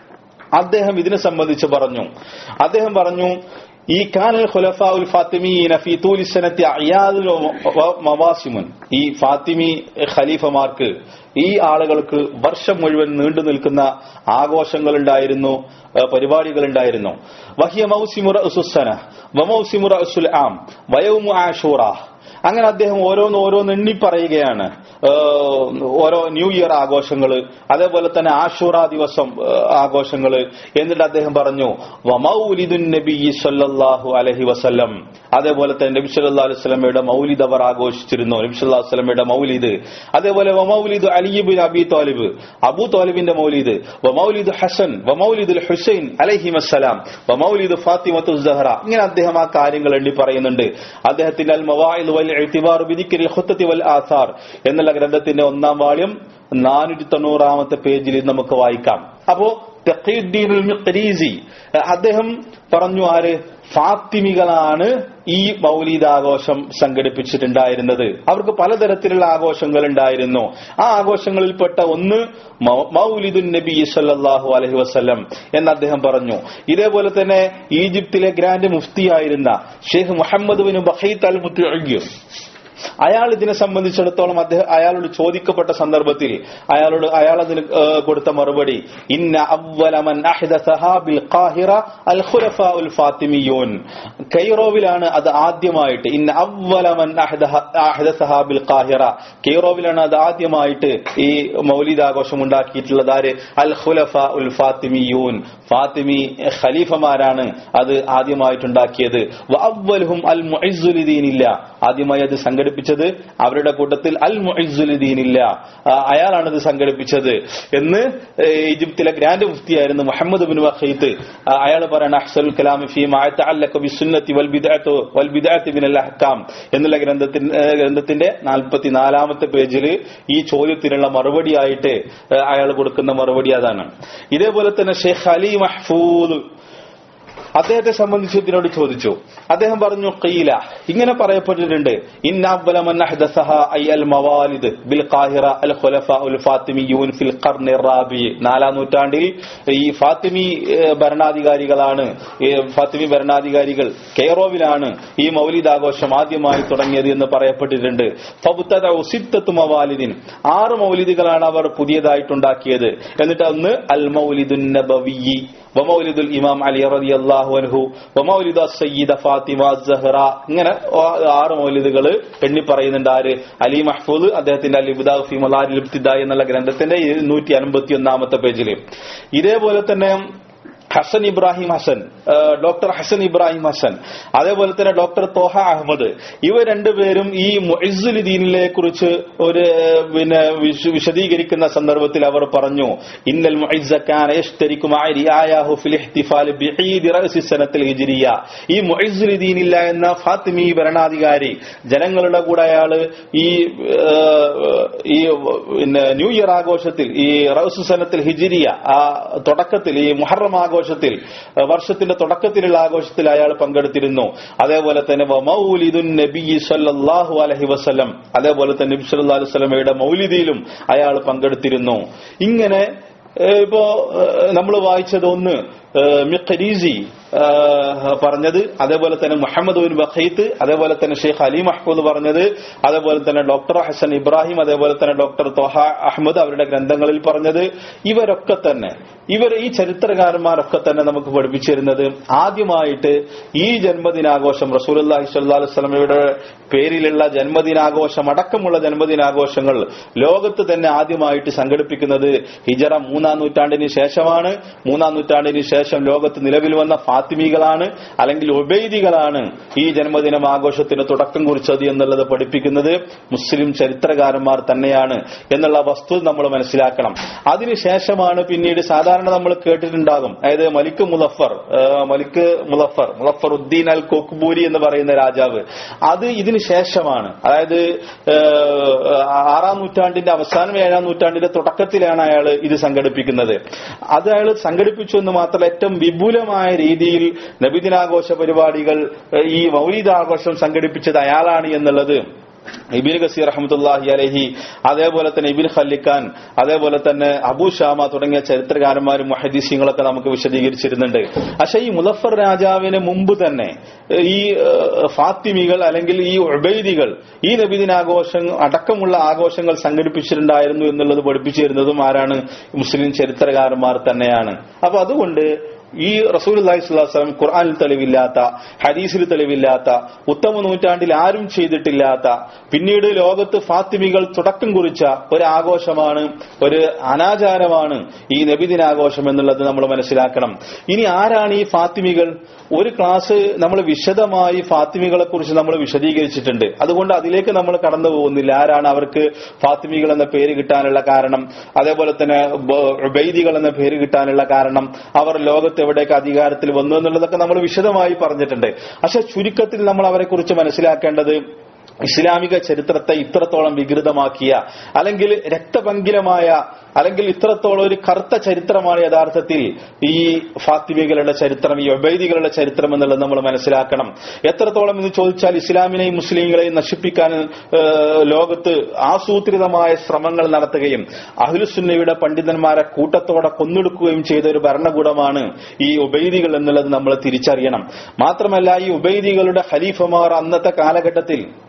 അദ്ദേഹം ഇതിനെ സംബന്ധിച്ച് പറഞ്ഞു അദ്ദേഹം പറഞ്ഞു ഈ കാനൽ ഖുലഫാ ഉൽ ഫാത്തിമീന ഫീ തൂലി സനത്തി അയാദുൽ വ- മവാസിമുൻ ഈ ഫാത്തിമി ഖലീഫമാർക്ക് ഈ ആളുകൾക്ക് വർഷം മുഴുവൻ നീണ്ടു നിൽക്കുന്ന ആഘോഷങ്ങൾ ഉണ്ടായിരുന്നു പരിപാടികൾ ഉണ്ടായിരുന്നു വഹിയ മൗസിമുറ ഉസുസന വമൗസിമുറ ഉസുൽ ആം വയവുമു ആഷൂറ അങ്ങനെ അദ്ദേഹം ഓരോന്ന് ഓരോന്ന് എണ്ണി പറയുകയാണ് ഏഹ് ഓരോ ന്യൂ ഇയർ ആഘോഷങ്ങൾ അതേപോലെ തന്നെ ആഷൂറ ദിവസം ആഘോഷങ്ങൾ എന്നിട്ട് അദ്ദേഹം പറഞ്ഞു വമൗലിദുൻ നബി സല്ലല്ലാഹു അലൈഹി വസല്ലം അതേപോലെ തന്നെ നബി സല്ലല്ലാഹു അലൈഹി വസല്ലമയുടെ മൗലിദ് അവർ ആഘോഷിച്ചിരുന്നു നബി സല്ലല്ലാഹു അലൈഹി വസല്ലമയുടെ മൗലിദ് അതേപോലെ വമൗലിദ് അലിബിൻ അബി താലിബ് അബൂ താലിബിന്റെ മൗലിദ് വമൗലിദ് ഹസൻ വമൗലിദുൽ ഹുസൈൻ അലൈഹിമസ്സലാം വമൗലിദ് ഫാത്തിമത്തു സഹറ ഇങ്ങനെ അദ്ദേഹം ആ കാര്യങ്ങൾ എണ്ണി പറയുന്നുണ്ട് അദ്ദേഹത്തിന്റെ അൽ മവാഇദ് വൽ ഇഅ്തിബാർ ബിദിക്രിൽ ഖുത്തത്തി വൽ ആസാർ എന്നുള്ള ഗ്രന്ഥത്തിന്റെ ഒന്നാം വാള്യം നാനൂറ്റി തൊണ്ണൂറാമത്തെ പേജിൽ ഇത് നമുക്ക് വായിക്കാം അപ്പോ തഖീദ്ദീനുൽ മിഖ്രീസി അദ്ദേഹം പറഞ്ഞു ആര് ഫാത്തിമികളാണ് ഈ മൗലീദാഘോഷം സംഘടിപ്പിച്ചിട്ടുണ്ടായിരുന്നത് അവർക്ക് പലതരത്തിലുള്ള ആഘോഷങ്ങൾ ഉണ്ടായിരുന്നു ആ ആഘോഷങ്ങളിൽപ്പെട്ട ഒന്ന് മൗ- മൗലിദുൻ നബി സല്ലല്ലാഹു അലൈഹി വസല്ലം എന്ന് അദ്ദേഹം പറഞ്ഞു ഇതേപോലെ തന്നെ ഈജിപ്തിലെ ഗ്രാൻഡ് മുഫ്തിയായിരുന്ന Sheikh Muhammad bin Bakhit al മുത്തുഅയ്യും അയാൾ ഇതിനെ സംബന്ധിച്ചിടത്തോളം അദ്ദേഹം അയാളോട് ചോദിക്കപ്പെട്ട സന്ദർഭത്തിൽ അയാളോട് അയാൾ അതിന് ഏഹ്, കൊടുത്ത മറുപടി ഇന്ന അവലമൻ അഹ്ദസഹാ ബിൽ ഖാഹിറ അൽ ഖുലഫാ ഉൽ ഫാത്തിമിയൂൻ കൈറോവിലാണ് അത് ആദ്യമായിട്ട് ഇന്ന അവലമൻ അഹ്ദഹ- അഹ്ദസഹാ ബിൽ ഖാഹിറ കെയ്റോവിലാണ് അത് ആദ്യമായിട്ട് ഈ മൗലിദ് ആഘോഷം ഉണ്ടാക്കിയിട്ടുള്ളത് ആര് അൽ ഖുലഫ ഉൽ ഫാത്തിമിയൂൻ ഫാത്തിമി ഖലീഫമാരാണ് അത് ആദ്യമായിട്ടുണ്ടാക്കിയത് വഅവ്വലുഹും അൽ മുഇസ്സുലിദീനില്ല ആദ്യമായി അത് സംഘടിപ്പിച്ചത് അവരുടെ കൂട്ടത്തിൽ അൽ മുഇസ്സുലിദീനില്ല ആ, അയാളാണ് ഇത് സംഘടിപ്പിച്ചത് എന്ന് ഏ, ഈജിപ്തിലെ ഗ്രാൻഡ് മുഫ്തിയായിരുന്നു മുഹമ്മദ് ബിൻ വഖീത്ത് അയാൾ പറയണ അഹ്സൽ കലാമി ഫീ മാ യതഅല്ലഖു ബിസുന്നത്തി വൽ ബിദ്അത്തു വൽ ബിദ്അത്തി മിനൽ അഹ്കാം എന്നുള്ള ഗ്രന്ഥത്തിന്റെ ഏ, ഗ്രന്ഥത്തിന്റെ നാൽപ്പത്തിനാലാമത്തെ പേജിൽ ഈ ചോദ്യത്തിനുള്ള മറുപടിയായിട്ട് ഏ, അയാൾ കൊടുക്കുന്ന മറുപടി അതാണ് ഇതേപോലെ തന്നെ ഷെയ്ഖ് അലി മഹ്ഫൂദ് അദ്ദേഹത്തെ സംബന്ധിച്ച് ഇതിനോട് ചോദിച്ചു അദ്ദേഹം പറഞ്ഞു ഖീല ഇങ്ങനെ പറയപ്പെട്ടിട്ടുണ്ട് ഇന്ന അവ്വല മൻ അഹ്ദസഹ ഐ അൽ മവാലിദ് ബിൽ ഖാഹിറ അൽ ഖുലഫ ഉൽ ഫാത്തിമിയൂൻ ഫിൽ ഖർനി റാബി നാലാം നൂറ്റാണ്ടിൽ ഈ ഫാത്തിമി ഏഹ്, ഭരണാധികാരികളാണ് ഈ ഫാത്തിമി ഭരണാധികാരികൾ കെയറോവിലാണ് ഈ മൗലിദ് ആഘോഷം ആദ്യമായി തുടങ്ങിയത് എന്ന് പറയപ്പെട്ടിട്ടുണ്ട് ഫബുത്തദഉ സിത്തത്തു മവാലിദിൻ ആറ് മൗലിദുകളാണ് അവർ പുതിയതായിട്ടുണ്ടാക്കിയത് എന്നിട്ട് അന്ന് അൽ മൗലിദുൻ നബവി വമൗലിദുൽ ഇമാം അലി റളിയല്ലാഹു അൻഹു വമൗലിദു സയ്യിദ ഫാത്തിമ സഹറ ഇങ്ങനെ ആ- ആറ് മൗലിദുകൾ എണ്ണി പറയുന്നുണ്ട് ആര് അലി മഹ്ഫൂദ് അദ്ദേഹത്തിന്റെ അൽ ഇബ്ദാ ഫി മലാരിൽ ഇബ്തിദാ എന്നുള്ള ഗ്രന്ഥത്തിന്റെ നൂറ്റി അൻപത്തി ഒന്നാമത്തെ പേജിൽ ഇതേപോലെ തന്നെ ഹസൻ ഇബ്രാഹിം ഹസൻ ആ, ഡോക്ടർ ഹസൻ ഇബ്രാഹിം ഹസൻ അതേപോലെ തന്നെ ഡോക്ടർ തോഹ അഹമ്മദ് ഇവർ രണ്ടുപേരും ഈ മുഇസുലുദ്ദീനിനെ കുറിച്ച് ഒരു ആ, പിന്നെ വിശ- വിശദീകരിക്കുന്ന സന്ദർഭത്തിൽ അവർ പറഞ്ഞു ഇന്നൽ മുഇസ്സ കാന യശ്തരിക്കു മഅ റിയായാഹു ഫിൽ ഇഹ്തിഫാൽ ബിഈദ് റഅസി സനത്തിൽ ഹിജ്രിയ ഈ മുഇസുലുദ്ദീനില്ല എന്ന ഫാത്തിമി ഭരണാധികാരി ജനങ്ങളുടെ കൂടെ അയാള് ഈ ആ, ഈ പിന്നെ ന്യൂ ഇയർ ആഘോഷത്തിൽ ഈ റൗസു സനത്തിൽ ഹിജിരിയ ആ തുടക്കത്തിൽ ഈ മുഹറം ആഘോഷത്തിൽ ആ, വർഷത്തിന്റെ തുടക്കത്തിലുള്ള ആഘോഷത്തിൽ അയാൾ പങ്കെടുത്തിരുന്നു അതേപോലെ തന്നെ വമൗലിദുൻ നബി സല്ലല്ലാഹു അലൈഹി വസല്ലം അതേപോലെ തന്നെ നബി സല്ലല്ലാഹു അലൈഹി വസല്ലമയുടെ മൗലിദിയിലും അയാൾ പങ്കെടുത്തിരുന്നു ഇങ്ങനെ ഏഹ്, ഇപ്പോ നമ്മൾ വായിച്ചത് ഒന്ന് ഏഹ്, മിഖരീസി ഏഹ്, പറഞ്ഞത് അതേപോലെ തന്നെ മുഹമ്മദ് ബിൻ ബഖീത്ത് അതേപോലെ തന്നെ ഷെയ്ഖ് അലി മഹ്മൂദ് പറഞ്ഞത് അതേപോലെ തന്നെ ഡോക്ടർ ഹസൻ ഇബ്രാഹിം അതേപോലെ തന്നെ ഡോക്ടർ തൊഹ അഹമ്മദ് അവരുടെ ഗ്രന്ഥങ്ങളിൽ പറഞ്ഞത് ഇവരൊക്കെ തന്നെ ഇവർ ഈ ചരിത്രകാരന്മാരൊക്കെ തന്നെ നമുക്ക് പഠിപ്പിച്ചു തരുന്നത് ആദ്യമായിട്ട് ഈ ജന്മദിനാഘോഷം റസൂലുള്ളാഹി സ്വല്ലല്ലാഹു അലൈഹി വസല്ലമയുടെ പേരിലുള്ള ജന്മദിനാഘോഷം അടക്കമുള്ള ജന്മദിനാഘോഷങ്ങൾ ലോകത്ത് തന്നെ ആദ്യമായിട്ട് സംഘടിപ്പിക്കുന്നത് ഹിജറ മൂന്നാം നൂറ്റാണ്ടിന് ശേഷമാണ് മൂന്നാം നൂറ്റാണ്ടിന് ശേഷം ലോകത്ത് നിലവിൽ വന്ന ഫാത്തിമികളാണ് അല്ലെങ്കിൽ ഒബൈദികളാണ് ഈ ജന്മദിനം ആഘോഷത്തിന് തുടക്കം കുറിച്ചത് എന്നുള്ളത് പഠിപ്പിക്കുന്നത് മുസ്ലിം ചരിത്രകാരന്മാർ തന്നെയാണ് എന്നുള്ള വസ്തുത നമ്മൾ മനസ്സിലാക്കണം അതിനുശേഷമാണ് പിന്നീട് സാധാരണ നമ്മൾ കേട്ടിട്ടുണ്ടാകും അതായത് മലിക് മുലഫർ ആ, മലിക് മുലഫർ മുലഫർ ഉദ്ദീൻ അൽ കൊക്ബൂരി എന്ന് പറയുന്ന രാജാവ് അത് ഇതിന് ശേഷമാണ് അതായത് ആ, ആറാം നൂറ്റാണ്ടിന്റെ അവസാനം ഏഴാം നൂറ്റാണ്ടിന്റെ തുടക്കത്തിലാണ് അയാൾ ഇത് സംഘടിപ്പിക്കുന്നത് അത് അയാൾ സംഘടിപ്പിച്ചു എന്ന് മാത്രമല്ല ഏറ്റവും വിപുലമായ രീതിയിൽ നബിദിനാഘോഷ പരിപാടികൾ ഏഹ്, ഈ മൗലിദാഘോഷം സംഘടിപ്പിച്ചത് അയാളാണ് എന്നുള്ളത് ഇബിൻ ഗസീർ റഹ്മത്തുല്ലാഹി അലഹി അതേപോലെ തന്നെ ഇബിൻ ഖല്ലിഖാൻ അതേപോലെ തന്നെ അബൂ ഷാമ തുടങ്ങിയ ചരിത്രകാരന്മാരും മഹദീസ്യങ്ങളൊക്കെ നമുക്ക് വിശദീകരിച്ചിരുന്നുണ്ട് പക്ഷേ ഈ മുലഫർ രാജാവിന് മുമ്പ് തന്നെ ഏഹ്, ഈ ഏഹ്, ഫാത്തിമികൾ അല്ലെങ്കിൽ ഈ ഉബൈദികൾ ഈ നബിദിനാഘോഷം അടക്കമുള്ള ആഘോഷങ്ങൾ സംഘടിപ്പിച്ചിട്ടുണ്ടായിരുന്നു എന്നുള്ളത് പഠിപ്പിച്ചു തരുന്നതും ആരാണ് മുസ്ലിം ചരിത്രകാരന്മാർ തന്നെയാണ് അപ്പൊ അതുകൊണ്ട് ഈ റസൂൽ അള്ളാഹിസ്ലാം ഖുർആാനിൽ തെളിവില്ലാത്ത ഹദീസിൽ തെളിവില്ലാത്ത ഉത്തമ നൂറ്റാണ്ടിൽ ആരും ചെയ്തിട്ടില്ലാത്ത പിന്നീട് ലോകത്ത് ഫാത്തിമികൾ തുടക്കം കുറിച്ച ഒരു ആഘോഷമാണ് ഒരു അനാചാരമാണ് ഈ നബിദിനാഘോഷം എന്നുള്ളത് നമ്മൾ മനസ്സിലാക്കണം ഇനി ആരാണ് ഈ ഫാത്തിമികൾ ഒരു ക്ലാസ് നമ്മൾ വിശദമായി ഫാത്തിമികളെ കുറിച്ച് നമ്മൾ വിശദീകരിച്ചിട്ടുണ്ട് അതുകൊണ്ട് അതിലേക്ക് നമ്മൾ കടന്നു പോകുന്നില്ല ആരാണ് അവർക്ക് ഫാത്തിമികൾ എന്ന പേര് കിട്ടാനുള്ള കാരണം അതേപോലെ തന്നെ ബൈദികൾ എന്ന പേര് കിട്ടാനുള്ള കാരണം അവർ ലോകത്ത് എവിടേക്ക് അധികാരത്തിൽ വന്നു എന്നുള്ളതൊക്കെ നമ്മൾ വിശദമായി പറഞ്ഞിട്ടുണ്ട് പക്ഷെ ചുരുക്കത്തിൽ നമ്മൾ അവരെ കുറിച്ച് മനസ്സിലാക്കേണ്ടത് ഇസ്ലാമിക ചരിത്രത്തെ ഇത്രത്തോളം വികൃതമാക്കിയ അല്ലെങ്കിൽ രക്തപങ്കിലമായ അല്ലെങ്കിൽ ഇത്രത്തോളം ഒരു കറുത്ത ചരിത്രമാണ് യഥാർത്ഥത്തിൽ ഈ ഫാത്തിമികളുടെ ചരിത്രം ഈ ഒബൈദികളുടെ ചരിത്രം എന്നുള്ളത് നമ്മൾ മനസ്സിലാക്കണം എത്രത്തോളം എന്ന് ചോദിച്ചാൽ ഇസ്ലാമിനെയും മുസ്ലിങ്ങളെയും നശിപ്പിക്കാൻ ഏഹ്, ലോകത്ത് ആസൂത്രിതമായ ശ്രമങ്ങൾ നടത്തുകയും അഹ്ലുസുന്നയുടെ പണ്ഡിതന്മാരെ കൂട്ടത്തോടെ കൊന്നൊടുക്കുകയും ചെയ്ത ഒരു ഭരണകൂടമാണ് ഈ ഉബൈദികൾ എന്നുള്ളത് നമ്മൾ തിരിച്ചറിയണം മാത്രമല്ല ഈ ഉബൈദികളുടെ ഖലീഫമാർ അന്നത്തെ കാലഘട്ടത്തിൽ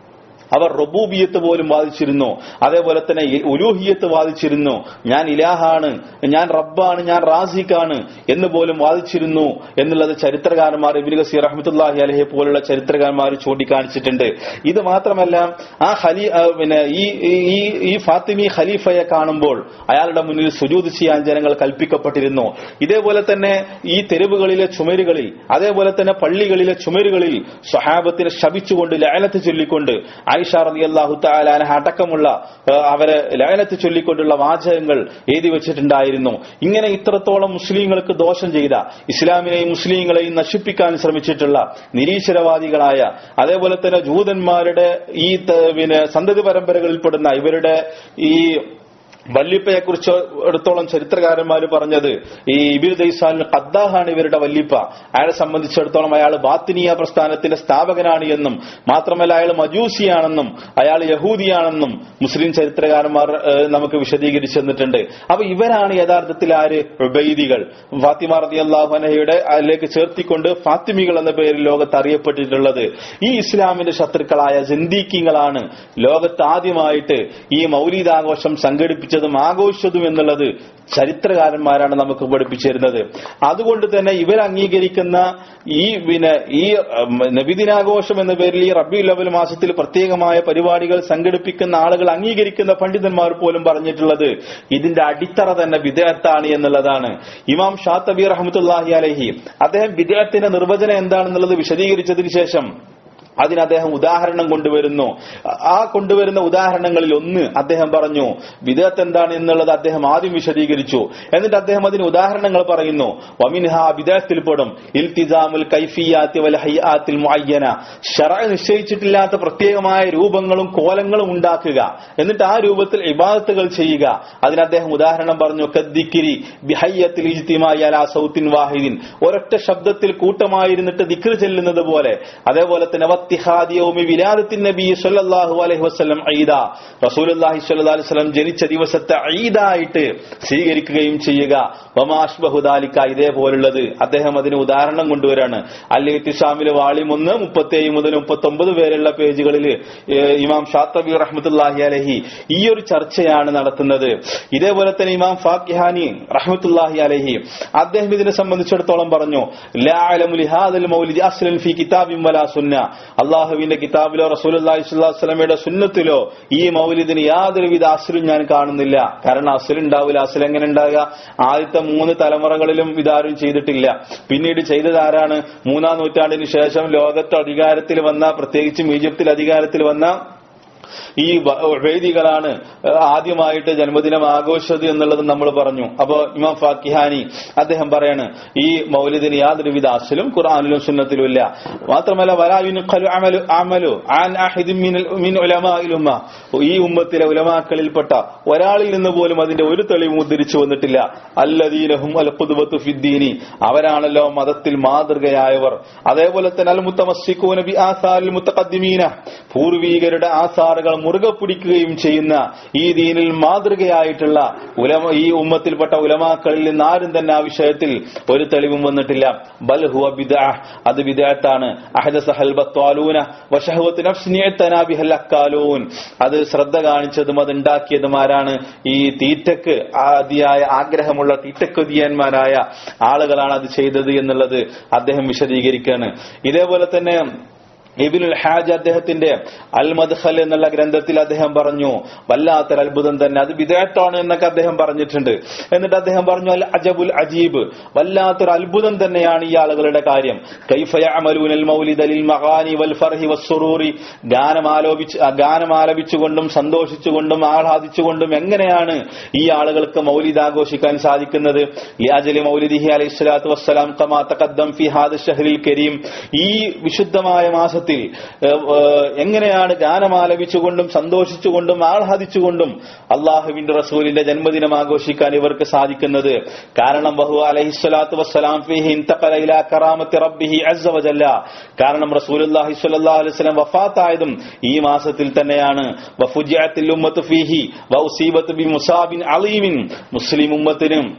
അവർ റബൂബിയത്ത് പോലും വാദിച്ചിരുന്നു അതേപോലെ തന്നെ ഉലൂഹിയത്ത് വാദിച്ചിരുന്നു ഞാൻ ഇലാഹാണ് ഞാൻ റബ്ബാണ് ഞാൻ റാസിഖാണ് എന്ന് പോലും വാദിച്ചിരുന്നു എന്നുള്ളത് ചരിത്രകാരന്മാർ ഇബിൻ ഗസീർ റഹ്മത്തുല്ലാഹി അലഹെ പോലുള്ള ചരിത്രകാരന്മാർ ചൂണ്ടിക്കാണിച്ചിട്ടുണ്ട് ഇത് മാത്രമല്ല ആ ഖലീ ആ, പിന്നെ ഈ ഈ ഈ ഫാത്തിമി ഖലീഫയെ കാണുമ്പോൾ അയാളുടെ മുന്നിൽ സുജൂദ് ചെയ്യാൻ ജനങ്ങൾ കൽപ്പിക്കപ്പെട്ടിരുന്നു ഇതേപോലെ തന്നെ ഈ തെരുവുകളിലെ ചുമരുകളിൽ അതേപോലെ തന്നെ പള്ളികളിലെ ചുമരുകളിൽ സ്വഹാബത്തിനെ ശപിച്ചുകൊണ്ട് ലയനത്ത് ചൊല്ലിക്കൊണ്ട് ആയിഷ റളിയല്ലാഹു തആല അടക്കമുള്ള ആ, അവരെ ലയനത്ത് ചൊല്ലിക്കൊണ്ടുള്ള വാചകങ്ങൾ എഴുതി വെച്ചിട്ടുണ്ടായിരുന്നു ഇങ്ങനെ ഇത്രത്തോളം മുസ്ലിങ്ങൾക്ക് ദോഷം ചെയ്ത ഇസ്ലാമിനെയും മുസ്ലിങ്ങളെയും നശിപ്പിക്കാൻ ശ്രമിച്ചിട്ടുള്ള നിരീശ്വരവാദികളായ അതേപോലെ തന്നെ ജൂതന്മാരുടെ ഈ ത- പിന്നെ സന്തതി പരമ്പരകളിൽപ്പെടുന്ന ഇവരുടെ ഈ വല്ലിപ്പയെ കുറിച്ച് എടുത്തോളം ചരിത്രകാരന്മാർ പറഞ്ഞത് ഈ ഇബിർ ദൈസാലിന് ഖദ്ദാഹാണ് ഇവരുടെ വല്ലിപ്പ അയാളെ സംബന്ധിച്ചിടത്തോളം അയാൾ ബാത്തിനിയ പ്രസ്ഥാനത്തിന്റെ സ്ഥാപകനാണ് എന്നും മാത്രമല്ല അയാൾ മജൂസിയാണെന്നും അയാൾ യഹൂദിയാണെന്നും മുസ്ലിം ചരിത്രകാരന്മാർ ഏഹ്, നമുക്ക് വിശദീകരിച്ചു തന്നിട്ടുണ്ട് അപ്പൊ ഇവരാണ് യഥാർത്ഥത്തിൽ ആര് ഉബൈദികൾ ഫാത്തിമ റതി അള്ളാഹുനയുടെ അതിലേക്ക് ചേർത്തിക്കൊണ്ട് ഫാത്തിമികൾ എന്ന പേരിൽ ലോകത്ത് അറിയപ്പെട്ടിട്ടുള്ളത് ഈ ഇസ്ലാമിന്റെ ശത്രുക്കളായ ജന്ദീക്കിങ്ങളാണ് ലോകത്ത് ആദ്യമായിട്ട് ഈ മൗലീദാഘോഷം സംഘടിപ്പിച്ചതും ആഘോഷിച്ചതും എന്നുള്ളത് ചരിത്രകാരന്മാരാണ് നമുക്ക് പഠിപ്പിച്ചു തരുന്നത് അതുകൊണ്ട് തന്നെ ഇവർ അംഗീകരിക്കുന്ന ഈ പിന്നെ ഈ ഉം, നബിദിനാഘോഷം എന്ന പേരിൽ ഈ റബി ലവൽ മാസത്തിൽ പ്രത്യേകമായ പരിപാടികൾ സംഘടിപ്പിക്കുന്ന ആളുകൾ അംഗീകരിക്കുന്ന പണ്ഡിതന്മാർ പോലും പറഞ്ഞിട്ടുള്ളത് ഇതിന്റെ അടിത്തറ തന്നെ വിദേഹത്താണ് എന്നുള്ളതാണ് ഇമാം ഷാത്തബി റഹമത്തുല്ലാഹി അലഹി അദ്ദേഹം വിദേഹത്തിന്റെ നിർവചനം എന്താണെന്നുള്ളത് വിശദീകരിച്ചതിന് ശേഷം അതിന് അദ്ദേഹം ഉദാഹരണം കൊണ്ടുവരുന്നു ആ കൊണ്ടുവരുന്ന ഉദാഹരണങ്ങളിൽ ഒന്ന് അദ്ദേഹം പറഞ്ഞു വിദഗത്ത് എന്താണ് എന്നുള്ളത് അദ്ദേഹം ആദ്യം വിശദീകരിച്ചു എന്നിട്ട് അദ്ദേഹം അതിന് ഉദാഹരണങ്ങൾ പറയുന്നു വമിൻഹ വിദേഹത്തിൽപ്പെടും ഇൽത്തിസാമുൽ കൈഫിയാത്തി വൽ ഹയ്യാത്തിൽ മുഅയ്യന ഷറ നിശ്ചയിച്ചിട്ടില്ലാത്ത പ്രത്യേകമായ രൂപങ്ങളും കോലങ്ങളും ഉണ്ടാക്കുക എന്നിട്ട് ആ രൂപത്തിൽ ഇബാദത്തുകൾ ചെയ്യുക അതിന് അദ്ദേഹം ഉദാഹരണം പറഞ്ഞു കദ്ദിക്കിരി ബിഹയ്യത്തിൽ ഇജ്തിമായി അലാ സൗത്തിൻ വാഹിദിൻ ഒരൊറ്റ ശബ്ദത്തിൽ കൂട്ടമായിരുന്നിട്ട് ദിക്ർ ചെല്ലുന്നത് പോലെ അതേപോലെ തന്നെ വത്തിഹാദി യൗമി വിലാദത്തിൻ നബി സല്ലല്ലാഹു അലൈഹി വസല്ലം ഈദ റസൂലുള്ളാഹി സ്വല്ലല്ലാഹു അലൈഹി വസല്ലം ജനിച്ച ദിവസത്തെ ഈദായിട്ട് സ്വീകരിക്കുകയും ചെയ്യുക വമാഷ്ബഹു ദാലിക ഇതേപോലുള്ളത് അദ്ദേഹം അതിന് ഉദാഹരണം കൊണ്ടുവരാണ് അല്ലെ ഇത്തിഷാമിലെ വാളിം ഒന്ന് മുപ്പത്തേഴ് മുതൽ മുപ്പത്തൊമ്പത് പേരുള്ള പേജുകളിൽ ഇമാം ഷാത്തബി റഹ്മത്തുല്ലാഹി അലഹി ഈ ഒരു ചർച്ചയാണ് നടത്തുന്നത് ഇതേപോലെ തന്നെ ഇമാം ഫാക്കിഹാനി റഹ്മത്തുല്ലാഹി അലഹി അദ്ദേഹം ഇതിനെ സംബന്ധിച്ചിടത്തോളം പറഞ്ഞു ലാ അലമു ലിഹാദൽ മൗലിദി അസ്ലൻ ഫി കിതാബിൻ വലാ സുന്ന അള്ളാഹുവിന്റെ കിതാബിലോ റസൂലുള്ളാഹി സ്വല്ലല്ലാഹു അലൈഹി വസല്ലമയുടെ സുന്നത്തിലോ ഈ മൗലിദിന് യാതൊരുവിധ അസ്ലും ഞാൻ കാണുന്നില്ല കാരണം അസ്ൽ ഉണ്ടാവില്ല അസ്ൽ എങ്ങനെ ഉണ്ടാകുക ആദ്യത്തെ മൂന്ന് തലമുറകളിലും ഇതാരും ചെയ്തിട്ടില്ല പിന്നീട് ചെയ്തത് ആരാണ് മൂന്നാം നൂറ്റാണ്ടിന് ശേഷം ലോകത്ത് അധികാരത്തിൽ വന്ന പ്രത്യേകിച്ചും ഈജിപ്തിൽ അധികാരത്തിൽ വന്ന ഈ വ- വേദികളാണ് ഏഹ്, ആദ്യമായിട്ട് ജന്മദിനം ആഘോഷിച്ചത് എന്നുള്ളത് നമ്മൾ പറഞ്ഞു അപ്പോ ഇമാം ഫാക്കിഹാനി അദ്ദേഹം പറയാണ് ഈ മൗലിദിന് യാതൊരുവിധ അസലും ഖുർആാനിലും സുന്നത്തിലും ഇല്ല മാത്രമല്ല വലായുനുഖലു അമലു അമലു ആൻ അഹിദിൻ മിനൽ- മിൻ ഉലമാഇൽ ഉമ്മ ഈ ഉമ്മത്തിലെ ഉലമാക്കളിൽപ്പെട്ട ഒരാളിൽ നിന്ന് പോലും അതിന്റെ ഒരു തെളിവും ഉദ്ധരിച്ചു വന്നിട്ടില്ല അല്ലദീനഹും അൽ ഖുദ്വത്തു ഫിദ്ദീനി അവരാണല്ലോ മതത്തിൽ മാതൃകയായവർ അതേപോലെ തന്നെ അൽ മുത്തമസ്സിക്കൂന ബി ആസാരിൽ മുത്തഖദ്ദിമീന പൂർവീകരുടെ ആസാറുകൾ മുറുകെ പിടിക്കുകയും ചെയ്യുന്ന ഈ ദീനിൽ മാതൃകയായിട്ടുള്ള ഉലമ ഈ ഉമ്മത്തിൽപ്പെട്ട ഉലമാക്കളിൽ നിന്ന് ആരും തന്നെ ആ വിഷയത്തിൽ ഒരു തെളിവും വന്നിട്ടില്ല ബൽ ഹുവ ബിദ്അ അത് ബിദ്അത്താണ് അഹദസഹൽ ബത്വാലൂന വശഹവത്ത് നഫ്സ് നിഅതനാ ബിഹൽ അക്കാലൂൻ അത് ശ്രദ്ധ കാണിച്ചതും അത് ഉണ്ടാക്കിയതും ആരാണ് ഈ തീറ്റക്ക് അതിയായ ആഗ്രഹമുള്ള തീറ്റക്കൊതിയന്മാരായ ആളുകളാണ് അത് ചെയ്തത് എന്നുള്ളത് അദ്ദേഹം വിശദീകരിക്കുകയാണ് ഇതേപോലെ തന്നെ ഇബിനുൽ ഹാജ് അദ്ദേഹത്തിന്റെ അൽ മദ്ഖൽ എന്നുള്ള ഗ്രന്ഥത്തിൽ അദ്ദേഹം പറഞ്ഞു വല്ലാത്തൊരു അത്ഭുതം തന്നെ അത് വിദേഹത്താണ് എന്നൊക്കെ അദ്ദേഹം പറഞ്ഞിട്ടുണ്ട് എന്നിട്ട് അദ്ദേഹം പറഞ്ഞു അൽ അജബുൽ അജീബ് വല്ലാത്തൊരു അത്ഭുതം തന്നെയാണ് ഈ ആളുകളുടെ കാര്യം കൈഫയ അമലൂനൽ മൗലിദ് അലിൽ മഹാനി വൽ ഫർഹി വസ്സുറൂറി ഗാനം ആലോപിച്ച് ഗാനം ആലപിച്ചുകൊണ്ടും സന്തോഷിച്ചുകൊണ്ടും ആഹ്ലാദിച്ചുകൊണ്ടും എങ്ങനെയാണ് ഈ ആളുകൾക്ക് മൗലിദ് ആഘോഷിക്കാൻ സാധിക്കുന്നത് ലിയാജലി മൗലിദിഹി അലൈഹി സ്വലാത്തു വസ്സലാം കമാ തഖദ്ദം ഫി ഹാദ ഷഹ്റിൽ കരീം ഈ വിശുദ്ധമായ മാസത്തിൽ ഏഹ്, ഏഹ്, എങ്ങനെയാണ് ഗാനം ആലപിച്ചുകൊണ്ടും സന്തോഷിച്ചുകൊണ്ടും ആഹ്ലാദിച്ചുകൊണ്ടും അള്ളാഹുവിന്റെ റസൂലിന്റെ ജന്മദിനം ആഘോഷിക്കാൻ ഇവർക്ക് സാധിക്കുന്നത് കാരണം ബഹു അലൈഹി സ്വലാത്തു വസ്സലാം ഫീഹി ഇൻതഖല ഇലാ കറാമത്തി റബ്ബിഹി അസ്സ വജല്ല കാരണം റസൂലുള്ളാഹി സ്വല്ലല്ലാഹു അലൈഹി വസല്ലം വഫാത്തായതും ഈ മാസത്തിൽ തന്നെയാണ് വഫുജിഅത്തിൽ ഉമ്മത്തു ഫീഹി വഉസീബത്ത് ബി മുസാബിൻ അലീമിൻ മുസ്ലിം ഉമ്മത്തിനും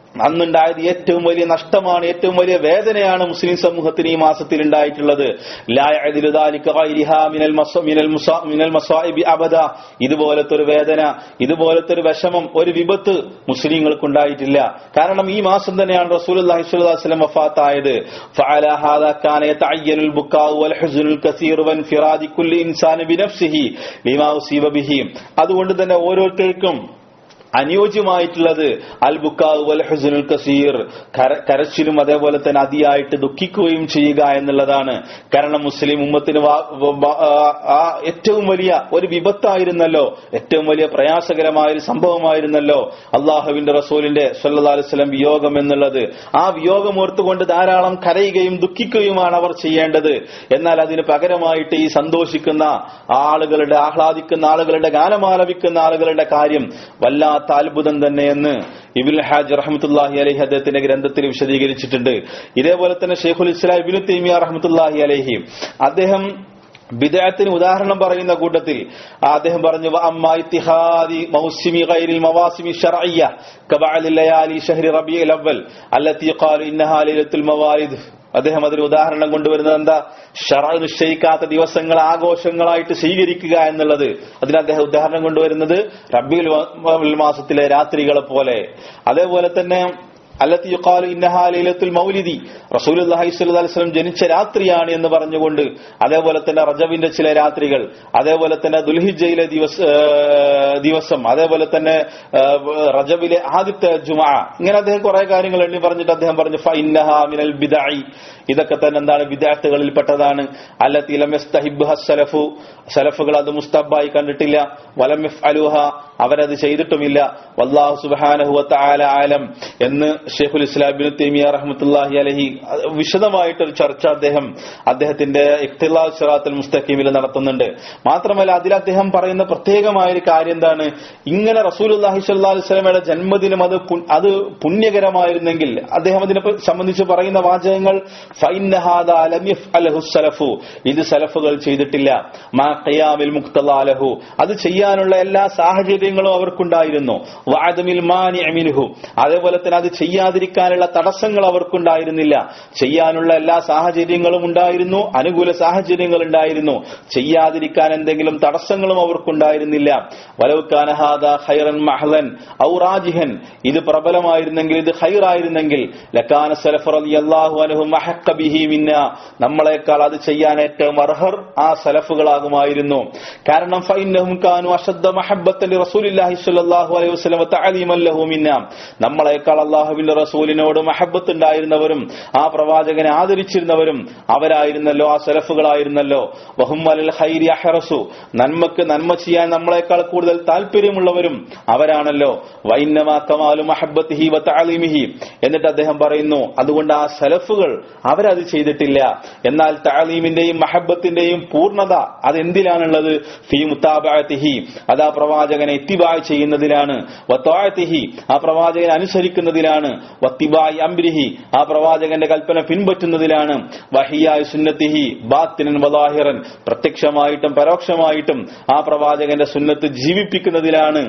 അന്നുണ്ടായത് ഏറ്റവും വലിയ നഷ്ടമാണ് ഏറ്റവും വലിയ വേദനയാണ് മുസ്ലിം സമൂഹത്തിന് ഈ മാസത്തിൽ ഉണ്ടായിട്ടുള്ളത് ലാ യഅദിലു ദാലിക ഗൈരിഹാ മിനൽ മസ- മിനൽ മുസാ- മിനൽ മസാഇബി അബദ ഇതുപോലത്തെ ഒരു വേദന ഇതുപോലത്തെ ഒരു വിഷമം ഒരു വിപത്ത് മുസ്ലിങ്ങൾക്ക് ഉണ്ടായിട്ടില്ല കാരണം ഈ മാസം തന്നെയാണ് റസൂലുള്ളാഹി സ്വല്ലല്ലാഹു അലൈഹി വസല്ലം വഫാത്തായത് ഫഅല ഹാദാ കാന യതഅയ്യനുൽ ബുക്കാഉ വൽ ഹുസ്നുൽ കസീർ വൻഫിറാദി കുല്ലി ഇൻസാനി ബിനഫ്സിഹി ലിമാ ഉസീബ ബിഹി അതുകൊണ്ട് തന്നെ ഓരോരുത്തർക്കും അനുയോജ്യമായിട്ടുള്ളത് അൽ ബുക്കാവ് വൽ ഹുസനുൽ കസീർ കര- കരച്ചിലും അതേപോലെ തന്നെ അതിയായിട്ട് ദുഃഖിക്കുകയും ചെയ്യുക എന്നുള്ളതാണ് കാരണം മുസ്ലിം ഉമ്മത്തിന് വാ- വ- ആ- ആ ഏറ്റവും വലിയ ഒരു വിപത്തായിരുന്നല്ലോ ഏറ്റവും വലിയ പ്രയാസകരമായ ഒരു സംഭവമായിരുന്നല്ലോ അള്ളാഹുവിന്റെ റസൂലിന്റെ സല്ലല്ലാഹു അലൈഹി വസല്ലം വിയോഗം എന്നുള്ളത് ആ വിയോഗം ഓർത്തുകൊണ്ട് ധാരാളം കരയുകയും ദുഃഖിക്കുകയുമാണ് അവർ ചെയ്യേണ്ടത് എന്നാൽ അതിന് പകരമായിട്ട് ഈ സന്തോഷിക്കുന്ന ആളുകളുടെ ആഹ്ലാദിക്കുന്ന ആളുകളുടെ ഗാനമാലപിക്കുന്ന ആളുകളുടെ കാര്യം വല്ലാത്ത അത്ഭുതം തന്നെയെന്ന് ഇബിൻ ഹാജ് റഹ്മത്തുല്ലാഹി അലഹി അദ്ദേഹത്തിന്റെ ഗ്രന്ഥത്തിൽ വിശദീകരിച്ചിട്ടുണ്ട് ഇതേപോലെ തന്നെ ഷെയ്ഖുൽ ഇസ്ലാം ഇബിൻ തൈമിയ റഹ്മത്തുല്ലാഹി അലഹി അദ്ദേഹം ബിദഅത്തിന് ഉദാഹരണം പറയുന്ന കൂട്ടത്തിൽ അദ്ദേഹം പറഞ്ഞു "വ അമ്മാ ഇത്തിഹാദി മൗസിമി ഗൈരിൽ മവാസിമി ശർഇയ്യ കബഅൽ ലയാലി ഷഹ്രി റബീഉൽ അവൽ അല്ലതി ഖാലു ഇന്നഹാ ലൈലത്തുൽ മവാലിദ് അദ്ദേഹം അതിന് ഉദാഹരണം കൊണ്ടുവരുന്നത് എന്താ ഷറ നിശ്ചയിക്കാത്ത ദിവസങ്ങൾ ആഘോഷങ്ങളായിട്ട് സ്വീകരിക്കുക എന്നുള്ളത് അതിന് അദ്ദേഹം ഉദാഹരണം കൊണ്ടുവരുന്നത് റബ്ബിൽ മാസത്തിലെ രാത്രികളെ പോലെ അതേപോലെ തന്നെ അല്ലത്തി യുക്കാലു ഇന്നഹാ ലൈലത്തുൽ മൗലിദി റസൂലുള്ളാഹി സ്വല്ലല്ലാഹു അലൈഹി വസല്ലം ജനിച്ച രാത്രിയാണ് എന്ന് പറഞ്ഞുകൊണ്ട് അതേപോലെ തന്നെ റജബിന്റെ ചില രാത്രികൾ അതേപോലെ തന്നെ ദുൽഹിജയിലെ ദിവസ ഏഹ് ദിവസം അതേപോലെ തന്നെ ഏഹ് റജബിലെ ആദ്യത്തെ ജുമാ ഇങ്ങനെ അദ്ദേഹം കുറെ കാര്യങ്ങൾ എണ്ണി പറഞ്ഞിട്ട് അദ്ദേഹം പറഞ്ഞു ഫ ഇന്നഹാ മിനൽ ബിദഇ ഇതൊക്കെ തന്നെ എന്താണ് വിദ്യാർത്ഥികളിൽ പെട്ടതാണ് അല്ലത്തി ലം യസ്തഹിബ്ഹ സലഫു സലഫുകൾ അത് മുസ്തബായി കണ്ടിട്ടില്ല വലം യഫ്അലുഹ അവരത് ചെയ്തിട്ടുമില്ല വല്ലാഹു സുബ്ഹാനഹു വതആല ആലം എന്ന് ഷെയ്ഖുൽ ഇസ്ലാം ഇബ്നു തൈമിയ റഹ്മത്തുള്ളാഹി അലൈഹി അത് വിശദമായിട്ടൊരു ചർച്ച അദ്ദേഹം അദ്ദേഹത്തിന്റെ ഇഖ്തിലാ സിറാത്തുൽ മുസ്തഖീമിൽ നടത്തുന്നുണ്ട് മാത്രമല്ല അതിൽ അദ്ദേഹം പറയുന്ന പ്രത്യേകമായ ഒരു കാര്യം എന്താണ് ഇങ്ങനെ റസൂലുള്ളാഹി സ്വല്ലല്ലാഹു അലൈഹി വസല്ലമയുടെ ജന്മദിനം അത് പു- അത് പുണ്യകരമായിരുന്നെങ്കിൽ അദ്ദേഹം അതിനെ പ- സംബന്ധിച്ച് പറയുന്ന വാചകങ്ങൾ ഫൈന്നഹാദ ലം യഫ്അലഹു സലഫു ഇത് സലഫുകൾ ചെയ്തിട്ടില്ല മാ ഖിയാമിൽ മുഖ്തലാലഹു അത് ചെയ്യാനുള്ള എല്ലാ സാഹചര്യങ്ങളും അവർക്കുണ്ടായിരുന്നു വഅദമിൽ മാനിഅ മിൻഹു അതേപോലെ തന്നെ അത് ചെയ്യാതിരിക്കാനുള്ള തടസ്സങ്ങൾ അവർക്കുണ്ടായിരുന്നില്ല ചെയ്യാനുള്ള എല്ലാ സാഹചര്യങ്ങളും ഉണ്ടായിരുന്നു അനുകൂല സാഹചര്യങ്ങൾ ഉണ്ടായിരുന്നു ചെയ്യാതിരിക്കാൻ എന്തെങ്കിലും തടസ്സങ്ങളും അവർക്കുണ്ടായിരുന്നില്ല വലവുക്കാനഹാദ ഖൈറൻ മഹ്ലൻ ഔ റാജിഹൻ ഇത് പ്രബലമായിരുന്നെങ്കിൽ ഇത് ഖൈറായിരുന്നെങ്കിൽ ലക്കാന സലഫ് റളിയല്ലാഹു അൻഹു മഹക്ക ബിഹി മിന്ന നമ്മളെക്കാൾ അത് ചെയ്യാൻ ഏറ്റവും അർഹർ ആ സലഫുകളാകുമായിരുന്നു കാരണം ഫൈന്നഹും കാനു അഷദ്ദ മഹബ്ബത്തൻ റസൂലില്ലാഹി സ്വല്ലല്ലാഹു അലൈഹി വസല്ലം തഅലീമൻ ലഹു മിന്ന നമ്മളെക്കാൾ അല്ലാഹുവിന്റെ റസൂലിനോട് മഹബ്ബത്ത് ഉണ്ടായിരുന്നവരും ആ പ്രവാചകനെ ആദരിച്ചിരുന്നവരും അവരായിരുന്നല്ലോ ആ സലഫുകളായിരുന്നല്ലോ വഹും അലൽ ഖൈരി അഹറസു നന്മക്ക് നന്മ ചെയ്യാൻ നമ്മളെക്കാൾ കൂടുതൽ താല്പര്യമുള്ളവരും അവരാണല്ലോ വൈന്നമാ കമാലു മഹബ്ബത്തിഹി വ തഅലീമിഹി എന്നിട്ട് അദ്ദേഹം പറയുന്നു അതുകൊണ്ട് ആ സലഫുകൾ അവരത് ചെയ്തിട്ടില്ല എന്നാൽ തഅലീമിന്റെയും മഹബത്തിന്റെയും പൂർണ്ണത അതെന്തിലാണുള്ളത് ഫീ മുത്താബഅത്തിഹി അത് ആ പ്രവാചകനെ ഇത്തിബായ് ചെയ്യുന്നതിലാണ് വത്താഅത്തിഹി ആ പ്രവാചകനെ അനുസരിക്കുന്നതിലാണ് വത്തിബായ് അംരിഹി ആ പ്രവാചകന്റെ കൽപ്പന പിൻപറ്റുന്നതിലാണ് വഹിയായ സുന്നത്തിഹി ബാത്തിനൻ വലാഹിറൻ പ്രത്യക്ഷമായിട്ടും പരോക്ഷമായിട്ടും ആ പ്രവാചകന്റെ സുന്നത്ത് ജീവിപ്പിക്കുന്നതിലാണ്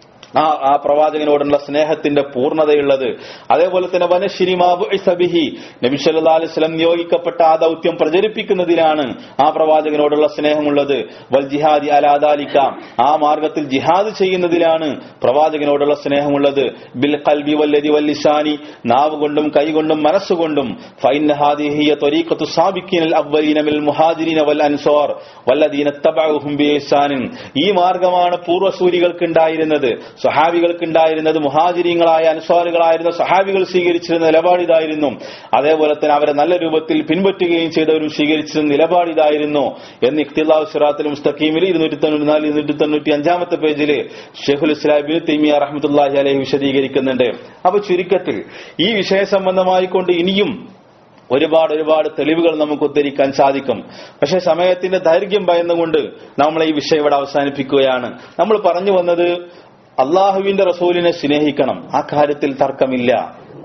ആ ആ പ്രവാചകനോടുള്ള സ്നേഹത്തിന്റെ പൂർണ്ണതയുള്ളത് അതേപോലെ തന്നെ വനശ്രീമാബുഹി നബി സല്ലല്ലാഹു അലൈഹി വസല്ലം നിയോഗിക്കപ്പെട്ട ആ ദൗത്യം പ്രചരിപ്പിക്കുന്നതിലാണ് ആ പ്രവാചകനോടുള്ള സ്നേഹമുള്ളത് വൽ ജിഹാദി അലാദാലിക്ക ആ മാർഗത്തിൽ ജിഹാദ് ചെയ്യുന്നതിലാണ് പ്രവാചകനോടുള്ള സ്നേഹമുള്ളത് ബിൽ ഖൽബി വല്ലതി വല്ലിസാനി നാവ് കൊണ്ടും കൈകൊണ്ടും മനസ്സുകൊണ്ടും ഫൈന ഹാദിഹിയ ത്വരീഖത്തു സാബിഖീനൽ അവ്വലീന മിൽ മുഹാജിരീന വൽ അൻസാർ വല്ലദീന തബഉഹും ബിഇഹ്സാനിൻ ഈ മാർഗമാണ് പൂർവ്വസൂരികൾക്ക് ഉണ്ടായിരുന്നത് സഹാബികൾക്ക് ഉണ്ടായിരുന്നത് മുഹാജിരിങ്ങളായ അൻസാറുകളായിരുന്ന സഹാബികൾ സ്വീകരിച്ചിരുന്ന നിലപാട് ഇതായിരുന്നു അതേപോലെ തന്നെ അവരെ നല്ല രൂപത്തിൽ പിൻപറ്റുകയും ചെയ്തവരും സ്വീകരിച്ചിരുന്ന നിലപാട് ഇതായിരുന്നു എന്ന് ഇഖ്തിലാവ് സിറാത്തുൽ മുസ്തഖീമിൽ ഇരുന്നൂറ്റി തൊണ്ണൂറ്റിനാല് ഇരുന്നൂറ്റി തൊണ്ണൂറ്റി അഞ്ചാമത്തെ പേജിൽ ഷെയ്ഖുൽ ഇസ്ലാം ബിൻ തൈമിയ റഹ്മത്തുള്ളാഹി അലൈഹി വിശദീകരിക്കുന്നുണ്ട് അപ്പൊ ചുരുക്കത്തിൽ ഈ വിഷയ സംബന്ധമായിക്കൊണ്ട് ഇനിയും ഒരുപാട് ഒരുപാട് തെളിവുകൾ നമുക്ക് ഉദ്ധരിക്കാൻ സാധിക്കും പക്ഷെ സമയത്തിന്റെ ദൈർഘ്യം ഭയന്നുകൊണ്ട് നമ്മൾ ഈ വിഷയം ഇവിടെ അവസാനിപ്പിക്കുകയാണ് നമ്മൾ പറഞ്ഞു വന്നത് അള്ളാഹുവിന്റെ റസൂലിനെ സ്നേഹിക്കണം ആ കാര്യത്തിൽ തർക്കമില്ല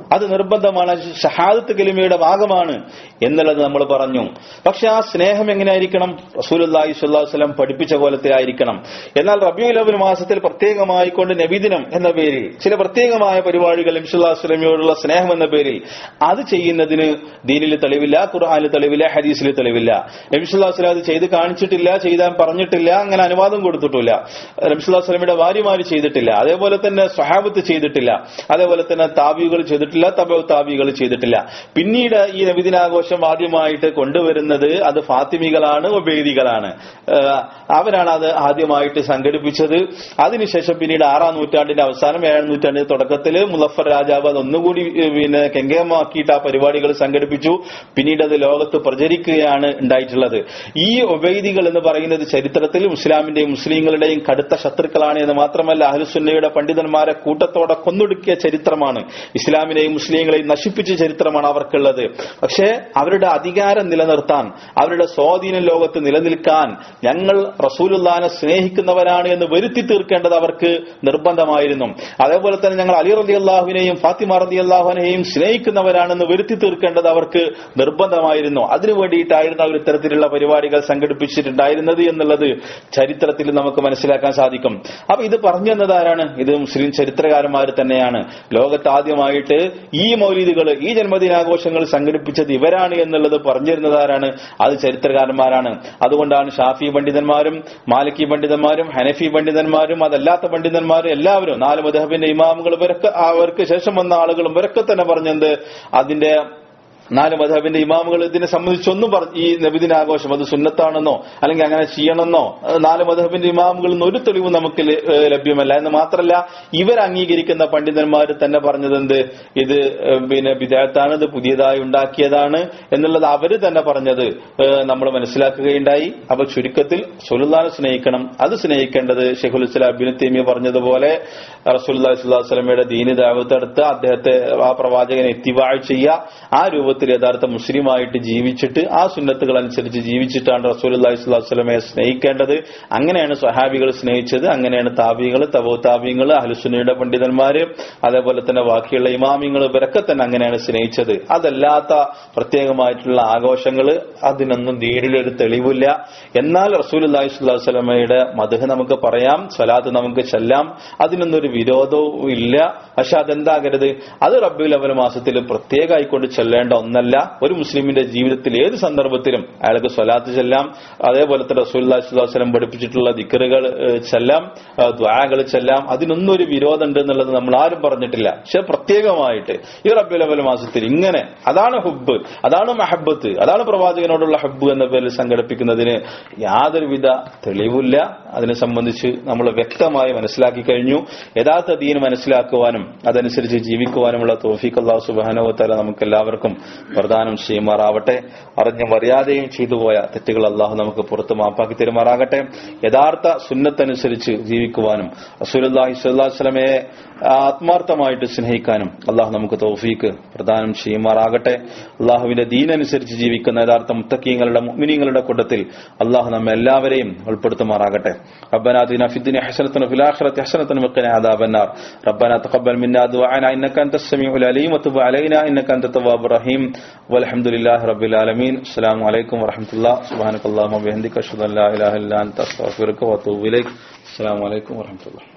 അത് നിർബന്ധമാണ് ഷഹാദത്ത് കലിമയുടെ ഭാഗമാണ് എന്നുള്ളത് നമ്മൾ പറഞ്ഞു പക്ഷെ ആ സ്നേഹം എങ്ങനെയായിരിക്കണം റസൂലുല്ലാഹി സ്വല്ലല്ലാഹു വസല്ലം പഠിപ്പിച്ച കോലത്തിലായിരിക്കണം എന്നാൽ റബിയുൽ അവൽ മാസത്തിൽ പ്രത്യേകമായിക്കൊണ്ട് നബിദിനം എന്ന പേരിൽ ചില പ്രത്യേകമായ പരിപാടികൾ നബിസ്വല്ലാഹു വസ്ലമയോടുള്ള സ്നേഹം എന്ന പേരിൽ അത് ചെയ്യുന്നതിന് ദീനിൽ തെളിവില്ല ഖുർആാനിൽ തെളിവില്ല ഹദീസിൽ തെളിവില്ല നബിസ്വല്ലാഹു വസ്ലം അത് ചെയ്ത് കാണിച്ചിട്ടില്ല ചെയ്താൻ പറഞ്ഞിട്ടില്ല അങ്ങനെ അനുവാദം കൊടുത്തിട്ടില്ല നബിസ്വല്ലാഹു വസ്ലമിയുടെ ഭാര്യമാര് ചെയ്തിട്ടില്ല അതേപോലെ തന്നെ സ്വഹാബത്ത് ചെയ്തിട്ടില്ല അതേപോലെ തന്നെ താബികൾ ചെയ്തിട്ടില്ല തബ താബികൾ ചെയ്തിട്ടില്ല പിന്നീട് ഈ നബിദിനാഘോഷം ആദ്യമായിട്ട് കൊണ്ടുവരുന്നത് അത് ഫാത്തിമികളാണ് ഒബേദികളാണ് ഏഹ് അവരാണ് അത് ആദ്യമായിട്ട് സംഘടിപ്പിച്ചത് അതിനുശേഷം പിന്നീട് ആറാം നൂറ്റാണ്ടിന്റെ അവസാനം ഏഴാം നൂറ്റാണ്ടിന്റെ തുടക്കത്തിൽ മുലഫർ രാജാവ് അത് ഒന്നുകൂടി ഏഹ് പിന്നെ കെങ്കേമാക്കിയിട്ട് ആ പരിപാടികൾ സംഘടിപ്പിച്ചു പിന്നീട് അത് ലോകത്ത് പ്രചരിക്കുകയാണ് ഉണ്ടായിട്ടുള്ളത് ഈ ഒബൈദികൾ എന്ന് പറയുന്നത് ചരിത്രത്തിൽ ഇസ്ലാമിന്റെയും മുസ്ലിങ്ങളുടെയും കടുത്ത ശത്രുക്കളാണ് എന്ന് മാത്രമല്ല അഹ്ലുസുന്നയുടെ പണ്ഡിതന്മാരെ കൂട്ടത്തോടെ കൊന്നൊടുക്കിയ ചരിത്രമാണ് ഇസ്ലാമിനെയും മുസ്ലിങ്ങളെയും നശിപ്പിച്ച ചരിത്രമാണ് അവർക്കുള്ളത് പക്ഷേ അവരുടെ അധികാരം നിലനിർത്താൻ അവരുടെ സ്വാധീനം ലോകത്ത് നിലനിൽക്കാൻ ഞങ്ങൾ റസൂലുല്ലാനെ സ്നേഹിക്കുന്നവരാണ് എന്ന് വരുത്തി തീർക്കേണ്ടത് അവർക്ക് നിർബന്ധമായിരുന്നു അതേപോലെ തന്നെ ഞങ്ങൾ അലി റലി അള്ളാഹുവിനെയും ഫാത്തിമ റലി അള്ളാഹുവിനെയും സ്നേഹിക്കുന്നവരാണെന്ന് വരുത്തി തീർക്കേണ്ടത് അവർക്ക് നിർബന്ധമായിരുന്നു അതിനു വേണ്ടിയിട്ടായിരുന്നു അവർ ഇത്തരത്തിലുള്ള പരിപാടികൾ സംഘടിപ്പിച്ചിട്ടുണ്ടായിരുന്നത് എന്നുള്ളത് ചരിത്രത്തിൽ നമുക്ക് മനസ്സിലാക്കാൻ സാധിക്കും അപ്പൊ ഇത് പറഞ്ഞു തന്നത് ആരാണ് ഇത് മുസ്ലിം ചരിത്രകാരന്മാർ തന്നെയാണ് ലോകത്ത് ആദ്യമായിട്ട് ഈ മൗലീദുകൾ ഈ ജന്മദിനാഘോഷങ്ങൾ സംഘടിപ്പിച്ചത് ഇവരാണ് എന്നുള്ളത് പറഞ്ഞിരുന്നത് ആരാണ് അത് ചരിത്രകാരന്മാരാണ് അതുകൊണ്ടാണ് ഷാഫി പണ്ഡിതന്മാരും മാലിക്കി പണ്ഡിതന്മാരും ഹനഫി പണ്ഡിതന്മാരും അതല്ലാത്ത പണ്ഡിതന്മാരും എല്ലാവരും നാല് മദഹബിന്റെ ഇമാമുകൾ ഇവരൊക്കെ അവർക്ക് ശേഷം വന്ന ആളുകളും ഇവരൊക്കെ തന്നെ പറഞ്ഞത് അതിന്റെ നാല് മധബിന്റെ ഇമാമുകൾ ഇതിനെ സംബന്ധിച്ചൊന്നും പറഞ്ഞു ഈ നബിദിനാഘോഷം അത് സുന്നത്താണെന്നോ അല്ലെങ്കിൽ അങ്ങനെ ചെയ്യണമെന്നോ അത് നാല് മധബിന്റെ ഇമാമുകളിൽ നിന്ന് ഒരു തെളിവും നമുക്ക് ല- ഏഹ് ലഭ്യമല്ല എന്ന് മാത്രമല്ല ഇവർ അംഗീകരിക്കുന്ന പണ്ഡിതന്മാർ തന്നെ പറഞ്ഞത് എന്ത് ഇത് ഏഹ് പിന്നെ വിദേഹത്താണ് ഇത് പുതിയതായി ഉണ്ടാക്കിയതാണ് എന്നുള്ളത് അവര് തന്നെ പറഞ്ഞത് ഏഹ് നമ്മൾ മനസ്സിലാക്കുകയുണ്ടായി അപ്പൊ ചുരുക്കത്തിൽ സുലുല്ലാനെ സ്നേഹിക്കണം അത് സ്നേഹിക്കേണ്ടത് ഷെഖുൽ ഇസ്ലാം അബിൻ തേമിയ പറഞ്ഞതുപോലെ റസൂല്ലി സ്വലാസ്ലമയുടെ ദീനി ദാവത്തെടുത്ത് അദ്ദേഹത്തെ ആ പ്രവാചകനെ എത്തിവാഴ് ചെയ്യുക ആ രൂപത്തിൽ യഥാർത്ഥ മുസ്ലിമായിട്ട് ജീവിച്ചിട്ട് ആ സുന്നത്തുകൾ അനുസരിച്ച് ജീവിച്ചിട്ടാണ് റസൂൽ അള്ളാഹി സ്വലാസ്ലമയെ സ്നേഹിക്കേണ്ടത് അങ്ങനെയാണ് സ്വഹാബികൾ സ്നേഹിച്ചത് അങ്ങനെയാണ് താബികൾ തവോ താബിങ്ങൾ അഹ്ലുസുന്നയുടെ പണ്ഡിതന്മാര് അതേപോലെ തന്നെ ബാക്കിയുള്ള ഇമാമിങ്ങൾ ഇവരൊക്കെ തന്നെ അങ്ങനെയാണ് സ്നേഹിച്ചത് അതല്ലാത്ത പ്രത്യേകമായിട്ടുള്ള ആഘോഷങ്ങൾ അതിനൊന്നും ദീനിലൊരു തെളിവില്ല എന്നാൽ റസൂൽ അള്ളാഹി സ്വലാഹു വസ്ലമയുടെ മധുഹ് നമുക്ക് പറയാം സ്വലാത്ത് നമുക്ക് ചെല്ലാം അതിനൊന്നും ഒരു വിരോധവും ഇല്ല പക്ഷെ അതെന്താകരുത് അത് റബ്ബുൽ അവൽ മാസത്തിൽ പ്രത്യേകമായിക്കൊണ്ട് ചെല്ലേണ്ട ഒന്നല്ല ഒരു മുസ്ലിമിന്റെ ജീവിതത്തിൽ ഏത് സന്ദർഭത്തിലും അയാൾക്ക് സ്വലാത്ത് ചെല്ലാം അതേപോലെ തന്നെ റസൂൽ വസ്ലം പഠിപ്പിച്ചിട്ടുള്ള ദിക്കറുകൾ ചെല്ലാം ദ്വാകൾ ചെല്ലാം അതിനൊന്നും ഒരു വിരോധമുണ്ട് എന്നുള്ളത് നമ്മൾ ആരും പറഞ്ഞിട്ടില്ല പക്ഷെ പ്രത്യേകമായിട്ട് ഈ റബ്ബുൽ അവൽ മാസത്തിൽ ഇങ്ങനെ അതാണ് ഹുബ് അതാണ് മഹബത്ത് അതാണ് പ്രവാചകനോടുള്ള ഹബ്ബ് എന്ന പേരിൽ സംഘടിപ്പിക്കുന്നതിന് യാതൊരുവിധ തെളിവില്ല അതിനെ സംബന്ധിച്ച് നമ്മൾ വ്യക്തമായി മനസ്സിലാക്കി കഴിഞ്ഞു യഥാർത്ഥ ദീൻ മനസ്സിലാക്കുവാനും അതനുസരിച്ച് ജീവിക്കുവാനുമുള്ള തോഫീഖ് അള്ളാഹു സുബാനുവത്താല നമുക്ക് എല്ലാവർക്കും പ്രദാനം ചെയ്യുമാറാവട്ടെ അറിഞ്ഞും അറിയാതെയും ചെയ്തുപോയ തെറ്റുകൾ അള്ളാഹു നമുക്ക് പുറത്ത് മാപ്പാക്കി തരുമാറാകട്ടെ യഥാർത്ഥ സുന്നത്തനുസരിച്ച് ജീവിക്കുവാനും റസൂലുല്ലാഹി സ്വല്ലല്ലാഹു അലൈഹി വസല്ലമയെ ആത്മാർത്ഥമായിട്ട് സ്നേഹിക്കാനും അള്ളാഹു നമുക്ക് തൗഫീക്ക് പ്രദാനം ചെയ്യുമാറാകട്ടെ അള്ളാഹുവിന്റെ ദീനനുസരിച്ച് ജീവിക്കുന്ന യഥാർത്ഥ മുത്തക്കീങ്ങളുടെ മുഅ്മിനീങ്ങളുടെ കൂട്ടത്തിൽ അള്ളാഹു നമ്മെ എല്ലാവരെയും ഉൾപ്പെടുത്തുമാറാകട്ടെ ربنا آتنا في الدنيا حسنة وفي الآخرة حسنة وقنا عذاب النار ربنا تقبل منا دعاءنا إنك أنت السميع العليم وتب علينا إنك أنت التواب الرحيم والحمد لله رب العالمين السلام عليكم ورحمة الله سبحانك اللهم وبحمدك أشهد أن لا إله إلا أنت أستغفرك وأتوب إليك السلام عليكم ورحمة الله